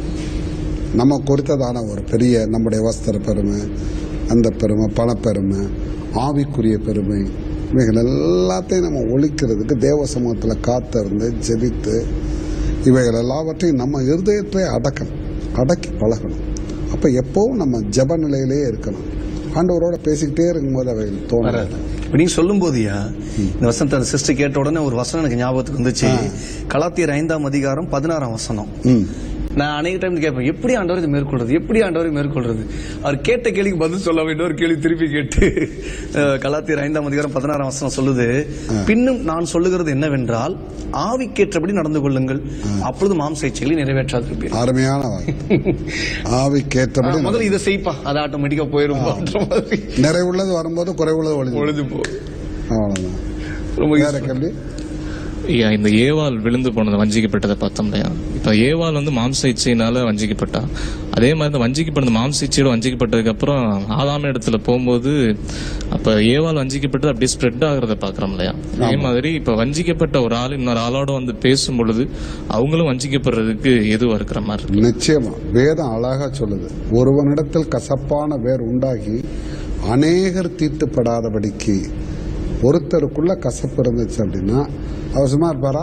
நம்ம குறித்ததான ஒரு பெரிய நம்முடைய வஸ்திர பெருமை அந்த பெருமை பணப்பெருமை ஆவிக்குரிய பெருமை இவைகள் எல்லாத்தையும் நம்ம ஒழிக்கிறதுக்கு தேவ சமூகத்தில் காத்திருந்து ஜெபித்து இவைகள் எல்லாவற்றையும் நம்ம இருதயத்திலே அடக்கணும் அடக்கி பழகணும் அப்போ எப்பவும் நம்ம ஜெப நிலையிலேயே இருக்கணும் ஆண்டவரோட பேசிக்கிட்டே இருக்கும்போது அவைகள் தோணும் வராது இப்ப நீங்க சொல்லும் போதியா இந்த வசனத்தை அந்த சிஸ்டர் கேட்ட உடனே ஒரு வசனம் எனக்கு ஞாபகத்துக்கு வந்துச்சு கலாத்தியர் ஐந்தாம் அதிகாரம் பதினாறாம் வசனம் ம் நான் அநேக டைம் கேட்பேன் எப்படி ஆண்டவர் இதை மேற்கொள்றது எப்படி ஆண்டவர் மேற்கொள்றது அவர் கேட்ட கேள்விக்கு பதில் சொல்ல வேண்டும் ஒரு கேள்வி திருப்பி கேட்டு அஹ், கலாத்தியர் ஐந்தாம் அதிகாரம் பதினாறாம் வசனம் சொல்லுது பின்னும் நான் சொல்லுகிறது என்னவென்றால் ஆவிக்கேற்றபடி நடந்து கொள்ளுங்கள் அப்பொழுது மாம்ச இச்சைகளை நிறைவேற்றாதிருப்பீர்கள் அருமையான வார்த்தை ஆவிக்கேற்றபடி முதல்ல இதை செய்ப்பா அது ஆட்டோமேட்டிக்கா போயிரும் மாதிரி நிறைவுள்ளது வரும்போது குறைவுள்ளது ஒழிஞ்சு பொழுது போ அவ்வளவுதான் ரொம்ப வேற useful. கேள்வி ஐயா இந்த ஏவாள் விழுந்து போனது வஞ்சிக்கப்பட்டதை பார்த்தோம் இல்லையா இப்ப ஏவாள் வந்து மாம்ச இச்சையினால வஞ்சிக்கப்பட்டா அதே மாதிரி இந்த வஞ்சிக்கப்பட்ட மாம்ச இச்சையோட வஞ்சிக்கப்பட்டதுக்கு அப்புறம் ஆதாம இடத்துல போகும்போது அப்ப ஏவாள் வஞ்சிக்கப்பட்டது அப்படியே ஸ்ப்ரெட் ஆகுறத பாக்குறோம் இல்லையா அதே மாதிரி இப்ப வஞ்சிக்கப்பட்ட ஒரு ஆள் இன்னொரு ஆளோட வந்து பேசும் பொழுது அவங்களும் வஞ்சிக்கப்படுறதுக்கு எதுவா இருக்கிற மாதிரி இருக்கு நிச்சயமா வேதம் அழகா சொல்லுது ஒருவனிடத்தில் கசப்பான வேர் உண்டாகி அநேகர் தீட்டுப்படாதபடிக்கு ஒருத்தருக்குள்ள கசப்பு இருந்துச்சு அப்படின்னா அவர் சும்மா இருப்பாரா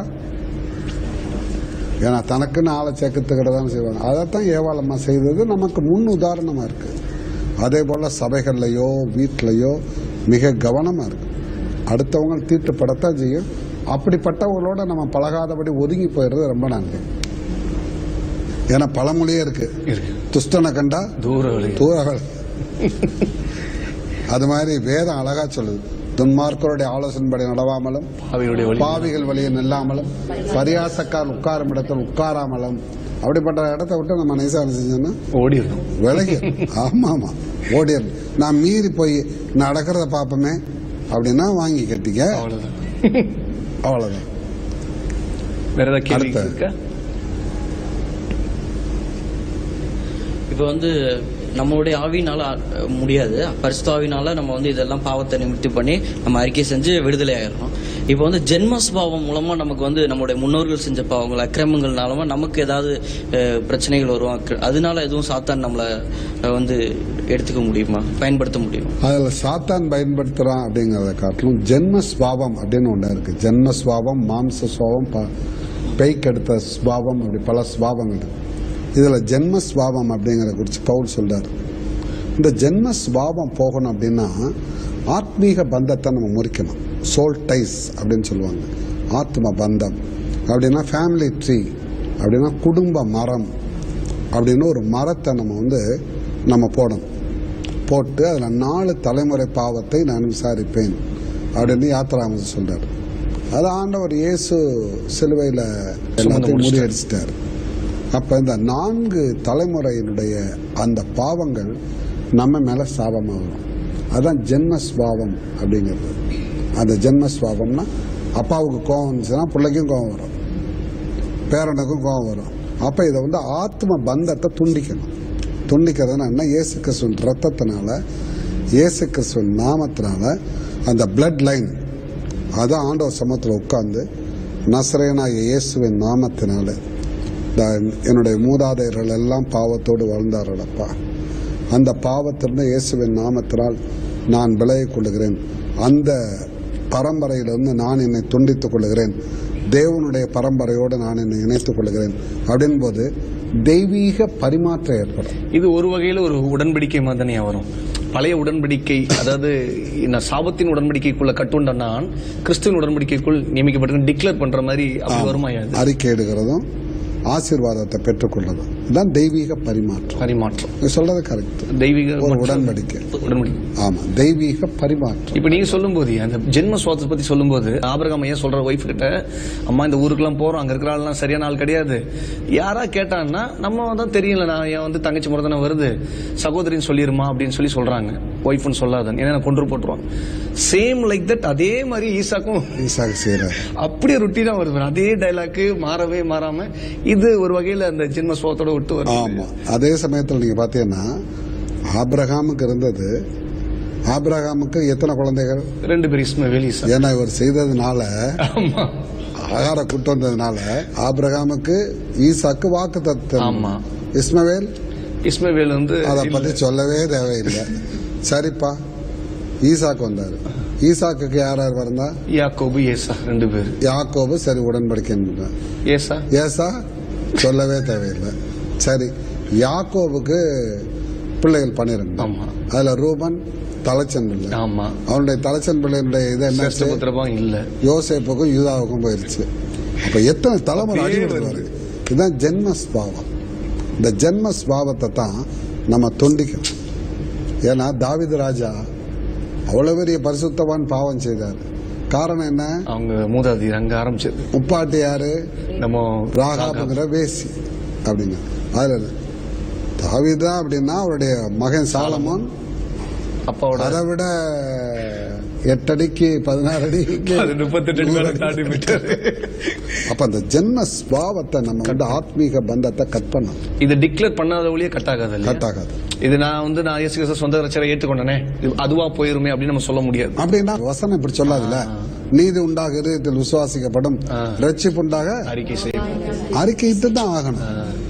ஏன்னா தனக்குன்னு ஆளை சேர்க்கத்துக்கிட்டதான் செய்வாங்க அதைத்தான் ஏவாளம்மா செய்தது நமக்கு முன் உதாரணமா இருக்கு அதே போல சபைகள்லையோ வீட்லயோ மிக கவனமா இருக்கு அடுத்தவங்க தீட்டுப்படத்தான் செய்யும் அப்படிப்பட்டவங்களோட நம்ம பழகாதபடி ஒதுங்கி போயிடுறது ரொம்ப நல்லது ஏன்னா பழமொழியே இருக்கு இருக்கு. துஷ்டனை கண்டா தூர வழி தூரகள் அது மாதிரி வேதம் அழகா சொல்லுது துன்மார்க்கருடைய ஆலோசனைப்படி நடவாமலும் பாவிகளுடைய வழி பாவிகள் வழியை நில்லாமலும் பரியாசக்கார் உட்காரும் இடத்தில் உட்காராமலும் அப்படிப்பட்ட இடத்த விட்டு நம்ம நைசா என்ன செஞ்சோம்னா ஓடிடணும் விலகி ஆமா ஆமா ஓடிடணும் நான் மீறி போய் நடக்கிறத பார்ப்போமே அப்படின்னா வாங்கி கட்டிக்க அவ்வளவுதான் அவ்வளவுதான் வேற ஏதாவது கேள்வி அடுத்து. இருக்கா இப்போ வந்து நம்மளுடைய ஆவினால அஹ், முடியாது பரிசுத்த ஆவினால நம்ம வந்து இதெல்லாம் பாவத்தை நிமித்தி பண்ணி நம்ம அறிக்கை செஞ்சு விடுதலை ஆயிடுறோம் இப்போ வந்து ஜென்ம சுபாவம் மூலமா நமக்கு வந்து நம்மளுடைய முன்னோர்கள் செஞ்ச பாவங்கள் அக்கிரமங்கள்னாலமா நமக்கு ஏதாவது அஹ், பிரச்சனைகள் வரும் அக்ர- அதனால எதுவும் சாத்தான் நம்மளை அஹ், வந்து எடுத்துக்க முடியுமா பயன்படுத்த முடியுமா அதுல சாத்தான் பயன்படுத்துறான் அப்படிங்கறத காட்டிலும் ஜென்ம ஸ்வாவம் அப்படின்னு ஒண்ணு இருக்கு ஜென்ம ஸ்வாவம் மாம்ச சுவாவம் ப- பேய்க்கெடுத்த ஸ்வாவம் அப்படி பல ஸ்வாவங்கள் இருக்கு இதுல ஜென்ம ஸ்வாவம் அப்படிங்கறத குறித்து பவுல் சொல்றாரு இந்த ஜென்ம ஸ்வாவம் போகணும் அப்படின்னா ஆத்மீக பந்தத்தை நம்ம முறிக்கணும் சோல் டைஸ் அப்படின்னு சொல்லுவாங்க ஆத்ம பந்தம் அப்படின்னா ஃபேமிலி ட்ரீ அப்படின்னா குடும்ப மரம் அப்படின்னு ஒரு மரத்தை நம்ம வந்து நம்ம போடணும் போட்டு அதில் நாலு தலைமுறை பாவத்தை நான் விசாரிப்பேன் அப்படின்னு யாத்திராமது சொல்றாரு அது ஆண்டவர் இயேசு சிலுவையில் எல்லாத்தையும் முறியடிச்சிட்டார் அப்ப இந்த நான்கு தலைமுறையினுடைய அந்த பாவங்கள் நம்ம மேல சாபமாக வரும் அதான் ஜென்ம ஸ்வாவம் அப்படிங்கிறது அந்த ஜென்ம ஸ்வாவம்னா அப்பாவுக்கு கோபம் வந்துச்சுன்னா பிள்ளைக்கும் கோபம் வரும் பேரனுக்கும் கோபம் வரும் அப்ப இதை வந்து ஆத்ம பந்தத்தை துண்டிக்கணும் துண்டிக்கிறதுனா என்ன இயேசு கிறிஸ்துவின் ரத்தத்தினால இயேசு கிறிஸ்துவின் நாமத்தினால அந்த பிளட் லைன் அதான் ஆண்டவர் சமூகத்தில் உட்கார்ந்து நசரேனாகிய இயேசுவின் நாமத்தினால நான் என்னுடைய மூதாதையர்கள் எல்லாம் பாவத்தோடு வாழ்ந்தார்களப்பா அந்த பாவத்திலிருந்து இயேசுவின் நாமத்தினால் நான் விலகிக் கொள்ளுகிறேன் அந்த பரம்பரையிலிருந்து நான் என்னை துண்டித்துக் கொள்ளுகிறேன் தேவனுடைய பரம்பரையோடு நான் என்னை இணைத்துக் கொள்ளுகிறேன் அப்படின் போது தெய்வீக பரிமாற்றம் ஏற்படும் இது ஒரு வகையில ஒரு உடன்படிக்கை மாதிரி தானே வரும் பழைய உடன்படிக்கை அதாவது நான் சாபத்தின் உடன்படிக்கைக்குள்ள கட்டுண்ட நான் கிறிஸ்துவின் உடன்படிக்கைக்குள் நியமிக்கப்பட்டிருக்கேன் டிக்ளேர் பண்ற மாதிரி அப்படி வருமாயா இது அறிக்கையிடுகிறதும் ஆசீர்வாதத்தை பெற்றுக்கொள்றதும் இதுதான் தெய்வீக பரிமாற்றம் பரிமாற்றம் நீ சொல்றது கரெக்ட் தெய்வீக ஒரு மற்றும் உடன்படிக்கை உடன்படிக்கை ஆமா தெய்வீக பரிமாற்றம் இப்ப நீங்க சொல்லும்போது அந்த ஜென்ம சுவாசத்தை பத்தி சொல்லும்போது ஆபிரகாம் ஐயா சொல்ற ஒய்ஃப் கிட்ட அம்மா இந்த ஊருக்குலாம் போறோம் அங்க இருக்கிற ஆள்லாம் சரியான ஆள் கிடையாது யாரா கேட்டான்னா நம்ம தான் தெரியல நான் என் வந்து தங்கச்சி முறை தானே வருது சகோதரின்னு சொல்லிருமா அப்படின்னு சொல்லி சொல்றாங்க ஒய்ஃப்னு சொல்லாதன் ஏன்னா கொண்டு போட்டுருவாங்க சேம் லைக் தட் அதே மாதிரி ஈசாக்கும் ஈசாக்கு செய்யறாரு அப்படியே ருட்டீனா வருது அதே டைலாக்கு மாறவே மாறாம இது ஒரு வகையில அந்த ஜென்ம சுவாசத்தோட விட்டு வருது ஆமா அதே சமயத்தில் நீங்க பாத்தீங்கன்னா ஆபிரகாமுக்கு இருந்தது ஆபிரகாமுக்கு எத்தனை குழந்தைகள் ரெண்டு பேர் இஸ்மவேல் ஈசா ஏன்னா இவர் செய்ததுனால ஆமா ஆகார கூட்டு வந்ததுனால ஆபிரகாமுக்கு ஈசாக்கு வாக்கு தத்தம் ஆமா. இஸ்மவேல் இஸ்மவேல் வந்து அதை இல்ல. பத்தி சொல்லவே தேவையில்லை சரிப்பா ஈசாக்கு வந்தாரு ஈசாக்குக்கு யார் யார் வந்தா யாக்கோபு ஏசா ரெண்டு பேர் யாக்கோபு சரி உடன்படிக்கை ஏசா ஏசா சொல்லவே தேவையில்லை சரி யாக்கோபுக்கு பிள்ளைகள் பன்னிரெண்டு ஆமா. அதுல ரூபன் தலைச்சன் பிள்ளை ஆமா அவனுடைய தலைச்சன் பிள்ளையினுடைய இது என்ன சேஷ்டபுத்திரபம் இல்ல யோசேப்புக்கும் யூதாவுக்கும் போயிருச்சு அப்ப எத்தனை தலைமுறை அப்படியே அடிபட்டு வருது இதுதான் ஜென்ம ஸ்பாவம் இந்த ஜென்ம ஸ்பாவத்தை தான் நம்ம தொண்டிக்கணும் ஏன்னா தாவீது ராஜா அவ்வளவு பெரிய பரிசுத்தவான் பாவம் செய்தார் காரணம் என்ன அவங்க மூதாதி அங்க ஆரம்பிச்சது முப்பாட்டி யாரு நம்ம ராகாபுங்கிற வேசி அப்படிங்க அதுல தாவீதா அப்படின்னா அவருடைய மகன் சாலமோன் அப்பாவோட அதை விட எட்டடிக்கு பதினாறு அடிக்கு அது முப்பத்தெட்டு அடி மேல தாண்டி போயிட்டாரு அப்ப அந்த ஜென்ம ஸ்பாவத்தை நம்ம வந்து ஆத்மீக பந்தத்தை கட் பண்ணணும் இது டிக்ளேர் பண்ணாத ஒழிய கட் ஆகாது இல்லையா? கட் ஆகாது இது நான் வந்து நான் இயேசு கிறிஸ்து சொந்த ரச்சரை ஏற்றுக்கொண்டனே இது அதுவா போயிருமே அப்படின்னு நம்ம சொல்ல முடியாது அப்படின்னா வசனம் இப்படி சொல்லாதுல்ல நீதி உண்டாக இதயத்தில் விசுவாசிக்கப்படும் ரட்சிப்பு உண்டாக அறிக்கை செய்யும் அறிக்கையிட்டு தான் ஆகணும்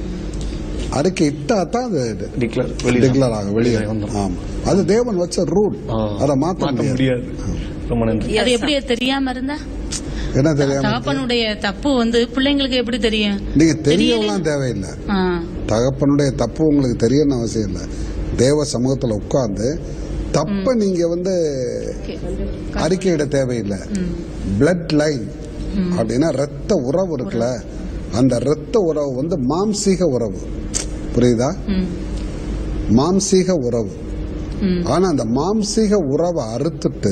அறிக்கை இட்டா தான் அது டிக்ளேர் டிக்ளேர் ஆகும் வெளியே ஆமா அது தேவன் வச்ச ரூல் அதை மாத்த மாற்ற முடியாது முடியாது ரொம்ப நன்றி அது எப்படி தெரியாம இருந்தா என்ன தெரியாம தகப்பனுடைய தப்பு வந்து பிள்ளைங்களுக்கு எப்படி தெரியும் நீங்க தெரியலாம் தேவையில்லை ஆ, தகப்பனுடைய தப்பு உங்களுக்கு தெரியணும்னு அவசியம் இல்லை தேவ சமூகத்துல உட்கார்ந்து தப்ப நீங்க வந்து அறிக்கையிட தேவையில்லை பிளட் லைன் அப்படின்னா ரத்த உறவு இருக்குல்ல அந்த ரத்த உறவு வந்து மாம்சீக உறவு புரியுதா ம், மாம்சீக உறவு ம். ஆனா அந்த மாம்சீக உறவை அறுத்துட்டு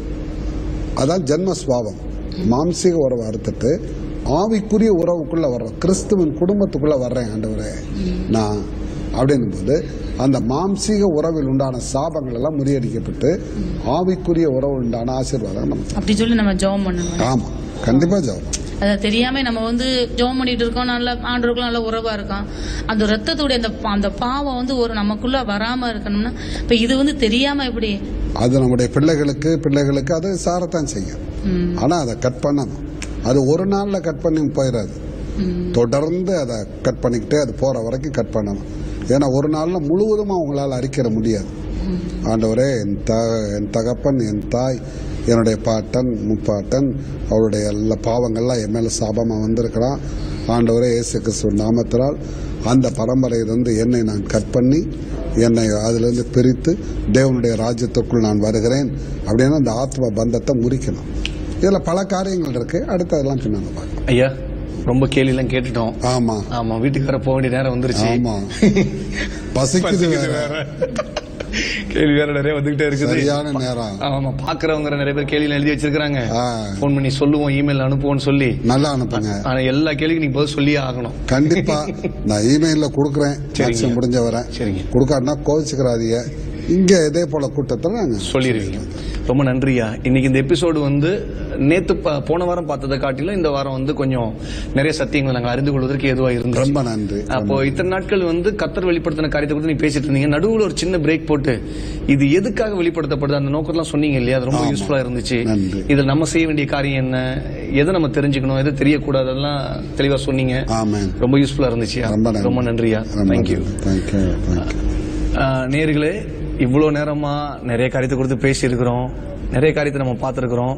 அதான் ஜென்ம சுவாவம் மாம்சீக உறவை அறுத்துட்டு ஆவிக்குரிய உறவுக்குள்ள வர்றோம் கிறிஸ்துவின் குடும்பத்துக்குள்ள வர்றேன் ஆண்டவரே நான் அப்படின்னும் போது அந்த மாம்சீக உறவில் உண்டான சாபங்கள் எல்லாம் முறியடிக்கப்பட்டு ஆவிக்குரிய உறவு உண்டான ஆசீர்வாதம் நமக்கு அப்படி சொல்லி நம்ம ஜெபம் பண்ணணும் ஆமா கண்டிப்பா ஜெபம் அதை தெரியாம நம்ம வந்து ஜெபம் பண்ணிட்டு இருக்கோம் நல்ல ஆண்டவருக்கும் நல்ல உறவா இருக்கோம் அந்த ரத்தத்துடைய அந்த பா- அந்த பாவம் வந்து ஒரு நமக்குள்ள வராம இருக்கணும்னா இப்ப இது வந்து தெரியாம எப்படி அது நம்முடைய பிள்ளைகளுக்கு பிள்ளைகளுக்கு அது சாரத்தான் செய்யும் ம், ஆனா அதை கட் பண்ணணும் அது ஒரு நாள்ல கட் பண்ணி போயிடாது ம். தொடர்ந்து அதை கட் பண்ணிக்கிட்டே அது போற வரைக்கும் கட் பண்ணணும் ஏன்னா ஒரு நாள்ல முழுவதுமா அவங்களால அரிக்கிற முடியாது ஆண்டவரே என் த என் தகப்பன் என் தாய் என்னுடைய பாட்டன் முப்பாட்டன் அவருடைய எல்லா பாவங்கள்லாம் என் மேல சாபமா வந்திருக்கிறான் ஆண்டவரே இயேசு கிறிஸ்துவ நாமத்தினால் அந்த பரம்பரையிலிருந்து என்னை நான் கட் பண்ணி என்னை அதிலிருந்து பிரித்து தேவனுடைய ராஜ்யத்திற்குள் நான் வருகிறேன் அப்படின்னு அந்த ஆத்ம பந்தத்தை முறிக்கணும் இதுல பல காரியங்கள் இருக்கு அடுத்ததெல்லாம் பின்னால பார்க்கலாம் ஐயா ரொம்ப கேள்வி எல்லாம் கேட்டுட்டோம் ஆமா ஆமா வீட்டுக்கு வர போக வேண்டிய நேரம் வந்துருச்சு ஆமா பசிக்குது பசிக்குது வேற. வேற. கேள்வி வேற நிறைய வந்துகிட்டே இருக்குது சரியான நேரம் ஆமா பாக்குறவங்க நிறைய பேர் கேள்வி எழுதி வச்சிருக்காங்க ஆ. போன் பண்ணி சொல்லுவோம் இமெயில் அனுப்புவோம்னு சொல்லி நல்லா அனுப்புங்க ஆனா எல்லா கேள்விக்கும் நீங்க பதில் சொல்லியே ஆகணும் கண்டிப்பா நான் இமெயில்ல கொடுக்குறேன் சரிங்க. மேக்ஸிமம் முடிஞ்ச வரேன் சரிங்க. கொடுக்காட்டினா கோவிச்சுக்கிறாதீங்க இங்க இதே போல கூட்டத்துல நாங்க சொல்லிடுவீங்க ரொம்ப நன்றியா இன்னைக்கு இந்த எபிசோடு வந்து நேத்து ப- போன வாரம் பார்த்ததை காட்டிலும் இந்த வாரம் வந்து கொஞ்சம் நிறைய சத்தியங்களை நாங்கள் அறிந்து கொள்வதற்கு எதுவா இருந்தோம் ரொம்ப நன்றி அப்போ இத்தனை நாட்கள் வந்து கத்தர் வெளிப்படுத்தின காரியத்தை பத்தி நீ பேசிட்டு இருந்தீங்க நடுவுல ஒரு சின்ன பிரேக் போட்டு இது எதுக்காக வெளிப்படுத்தப்படுது அந்த நோக்கத்தெல்லாம் சொன்னீங்க இல்லையா அது ரொம்ப ஆமா. யூஸ்ஃபுல்லா இருந்துச்சு நன்றி. இதுல நம்ம செய்ய வேண்டிய காரியம் என்ன எதை நம்ம தெரிஞ்சுக்கணும் எது தெரியக்கூடாது அதெல்லாம் தெளிவா சொன்னீங்க ஆமென். ரொம்ப யூஸ்ஃபுல்லா இருந்துச்சு ரொம்ப நன்றி ரொம்ப நன்றியா தேங்க்யூ தேங்க்யூ தேங்க்யூ நேர்களே இவ்வளோ நேரமா நிறைய காரியத்தை கொடுத்து பேசியிருக்கிறோம் நிறைய காரியத்தை நம்ம பார்த்துருக்குறோம்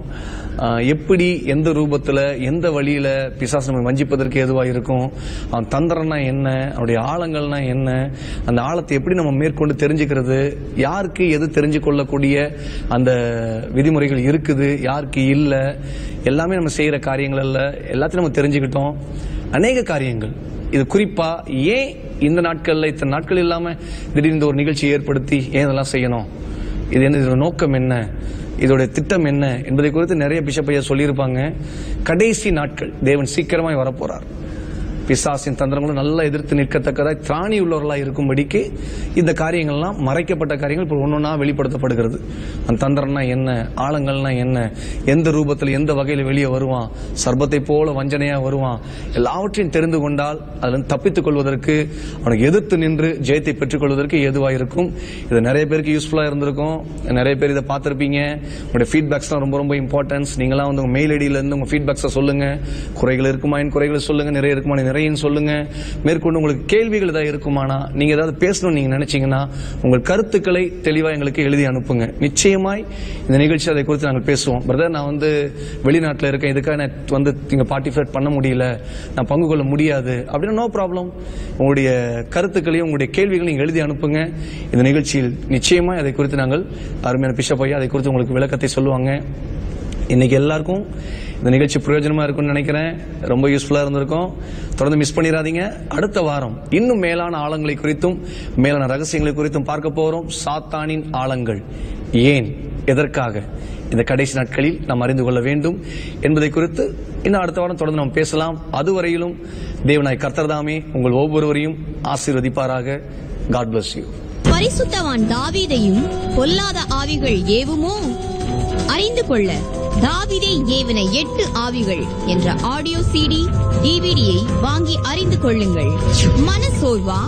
எப்படி எந்த ரூபத்துல எந்த வழியில பிசாசு நம்ம வஞ்சிப்பதற்கு எதுவா இருக்கும் அவன் தந்திரம்னா என்ன அவனுடைய ஆழங்கள்னா என்ன அந்த ஆழத்தை எப்படி நம்ம மேற்கொண்டு தெரிஞ்சுக்கிறது யாருக்கு எது தெரிஞ்சு கொள்ளக்கூடிய அந்த விதிமுறைகள் இருக்குது யாருக்கு இல்ல எல்லாமே நம்ம செய்யற காரியங்கள் அல்ல எல்லாத்தையும் நம்ம தெரிஞ்சுக்கிட்டோம் அநேக காரியங்கள் இது குறிப்பா ஏன் இந்த நாட்கள்ல இத்தனை நாட்கள் இல்லாம திடீர்னு இந்த ஒரு நிகழ்ச்சி ஏற்படுத்தி ஏன் இதெல்லாம் செய்யணும் இது என்ன இதோட நோக்கம் என்ன இதோட திட்டம் என்ன என்பதை குறித்து நிறைய பிஷப் ஐயா சொல்லியிருப்பாங்க கடைசி நாட்கள் தேவன் சீக்கிரமாய் வரப்போறார் பிசாசின் தந்திரங்களும் நல்லா எதிர்த்து நிற்கத்தக்கதாய் திராணி உள்ளவர்களாக இருக்கும்படிக்கு இந்த காரியங்கள்லாம் மறைக்கப்பட்ட காரியங்கள் இப்போ ஒன்னொன்னா வெளிப்படுத்தப்படுகிறது அந்த தந்திரம்னா என்ன ஆழங்கள்னா என்ன எந்த ரூபத்தில் எந்த வகையில் வெளியே வருவான் சர்பத்தை போல வஞ்சனையா வருவான் எல்லாவற்றையும் தெரிந்து கொண்டால் அதில் தப்பித்துக் கொள்வதற்கு அவனுக்கு எதிர்த்து நின்று ஜெயத்தை பெற்றுக் கொள்வதற்கு ஏதுவாக இருக்கும் இது நிறைய பேருக்கு யூஸ்ஃபுல்லா இருந்திருக்கும் நிறைய பேர் இதை பார்த்திருப்பீங்க உங்களுடைய ஃபீட்பேக்ஸ்லாம் ரொம்ப ரொம்ப இம்பார்ட்டன்ஸ் நீங்களாம் வந்து உங்க மெயில் ஐடியில இருந்து உங்க ஃபீட்பேக்ஸை சொல்லுங்க குறைகள் இருக்குமாயின் குறைகளை சொல்லுங்க நிறைய இருக்குமா நிறைய சொல்லுங்க மேற்கொண்டு உங்களுக்கு கேள்விகள் ஏதாவது இருக்குமானா நீங்க ஏதாவது பேசணும்னு நீங்க நினைச்சீங்கன்னா உங்கள் கருத்துக்களை தெளிவா எங்களுக்கு எழுதி அனுப்புங்க நிச்சயமாய் இந்த நிகழ்ச்சி அதை குறித்து நாங்கள் பேசுவோம் பிரதர் நான் வந்து வெளிநாட்டில் இருக்கேன் இதுக்காக நான் வந்து இங்க பார்ட்டிசிபேட் பண்ண முடியல நான் பங்கு கொள்ள முடியாது அப்படின்னா நோ ப்ராப்ளம் உங்களுடைய கருத்துக்களையும் உங்களுடைய கேள்விகளையும் நீங்க எழுதி அனுப்புங்க இந்த நிகழ்ச்சியில் நிச்சயமாய் அதை குறித்து நாங்கள் அருமையான பிஷப் ஐயா அதை குறித்து உங்களுக்கு விளக்கத்தை சொல்லுவாங்க இன்னைக்கு எல்லாருக்கும் இந்த நிகழ்ச்சி பிரயோஜனமா இருக்கும்னு நினைக்கிறேன் ரொம்ப யூஸ்ஃபுல்லா இருந்திருக்கும் தொடர்ந்து மிஸ் பண்ணிடாதீங்க அடுத்த வாரம் இன்னும் மேலான ஆழங்களை குறித்தும் மேலான ரகசியங்களை குறித்தும் பார்க்க போறோம் சாத்தானின் ஆழங்கள் ஏன் எதற்காக இந்த கடைசி நாட்களில் நாம் அறிந்து கொள்ள வேண்டும் என்பதை குறித்து இன்னும் அடுத்த வாரம் தொடர்ந்து நாம் பேசலாம் அதுவரையிலும் தேவனாய் கர்த்தர்தாமே உங்கள் ஒவ்வொருவரையும் ஆசீர்வதிப்பாராக காட் bless யூ பரிசுத்தவான் தாவீதையும் பொல்லாத ஆவிகள் ஏவுமோ அறிந்து கொள்ள தாவீதை ஏவின எட்டு ஆவிகள் என்ற ஆடியோ சிடி டிவிடியை வாங்கி அறிந்து கொள்ளுங்கள் மனசோர்வா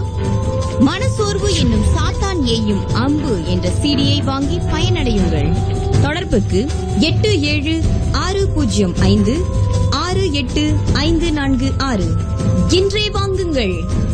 மனசோர்வு என்னும் சாத்தான் ஏயும் அம்பு என்ற சிடியை வாங்கி பயனடையுங்கள் தொடர்புக்கு எட்டு ஏழு ஆறு பூஜ்ஜியம் ஐந்து ஆறு எட்டு ஐந்து நான்கு ஆறு இன்றே வாங்குங்கள்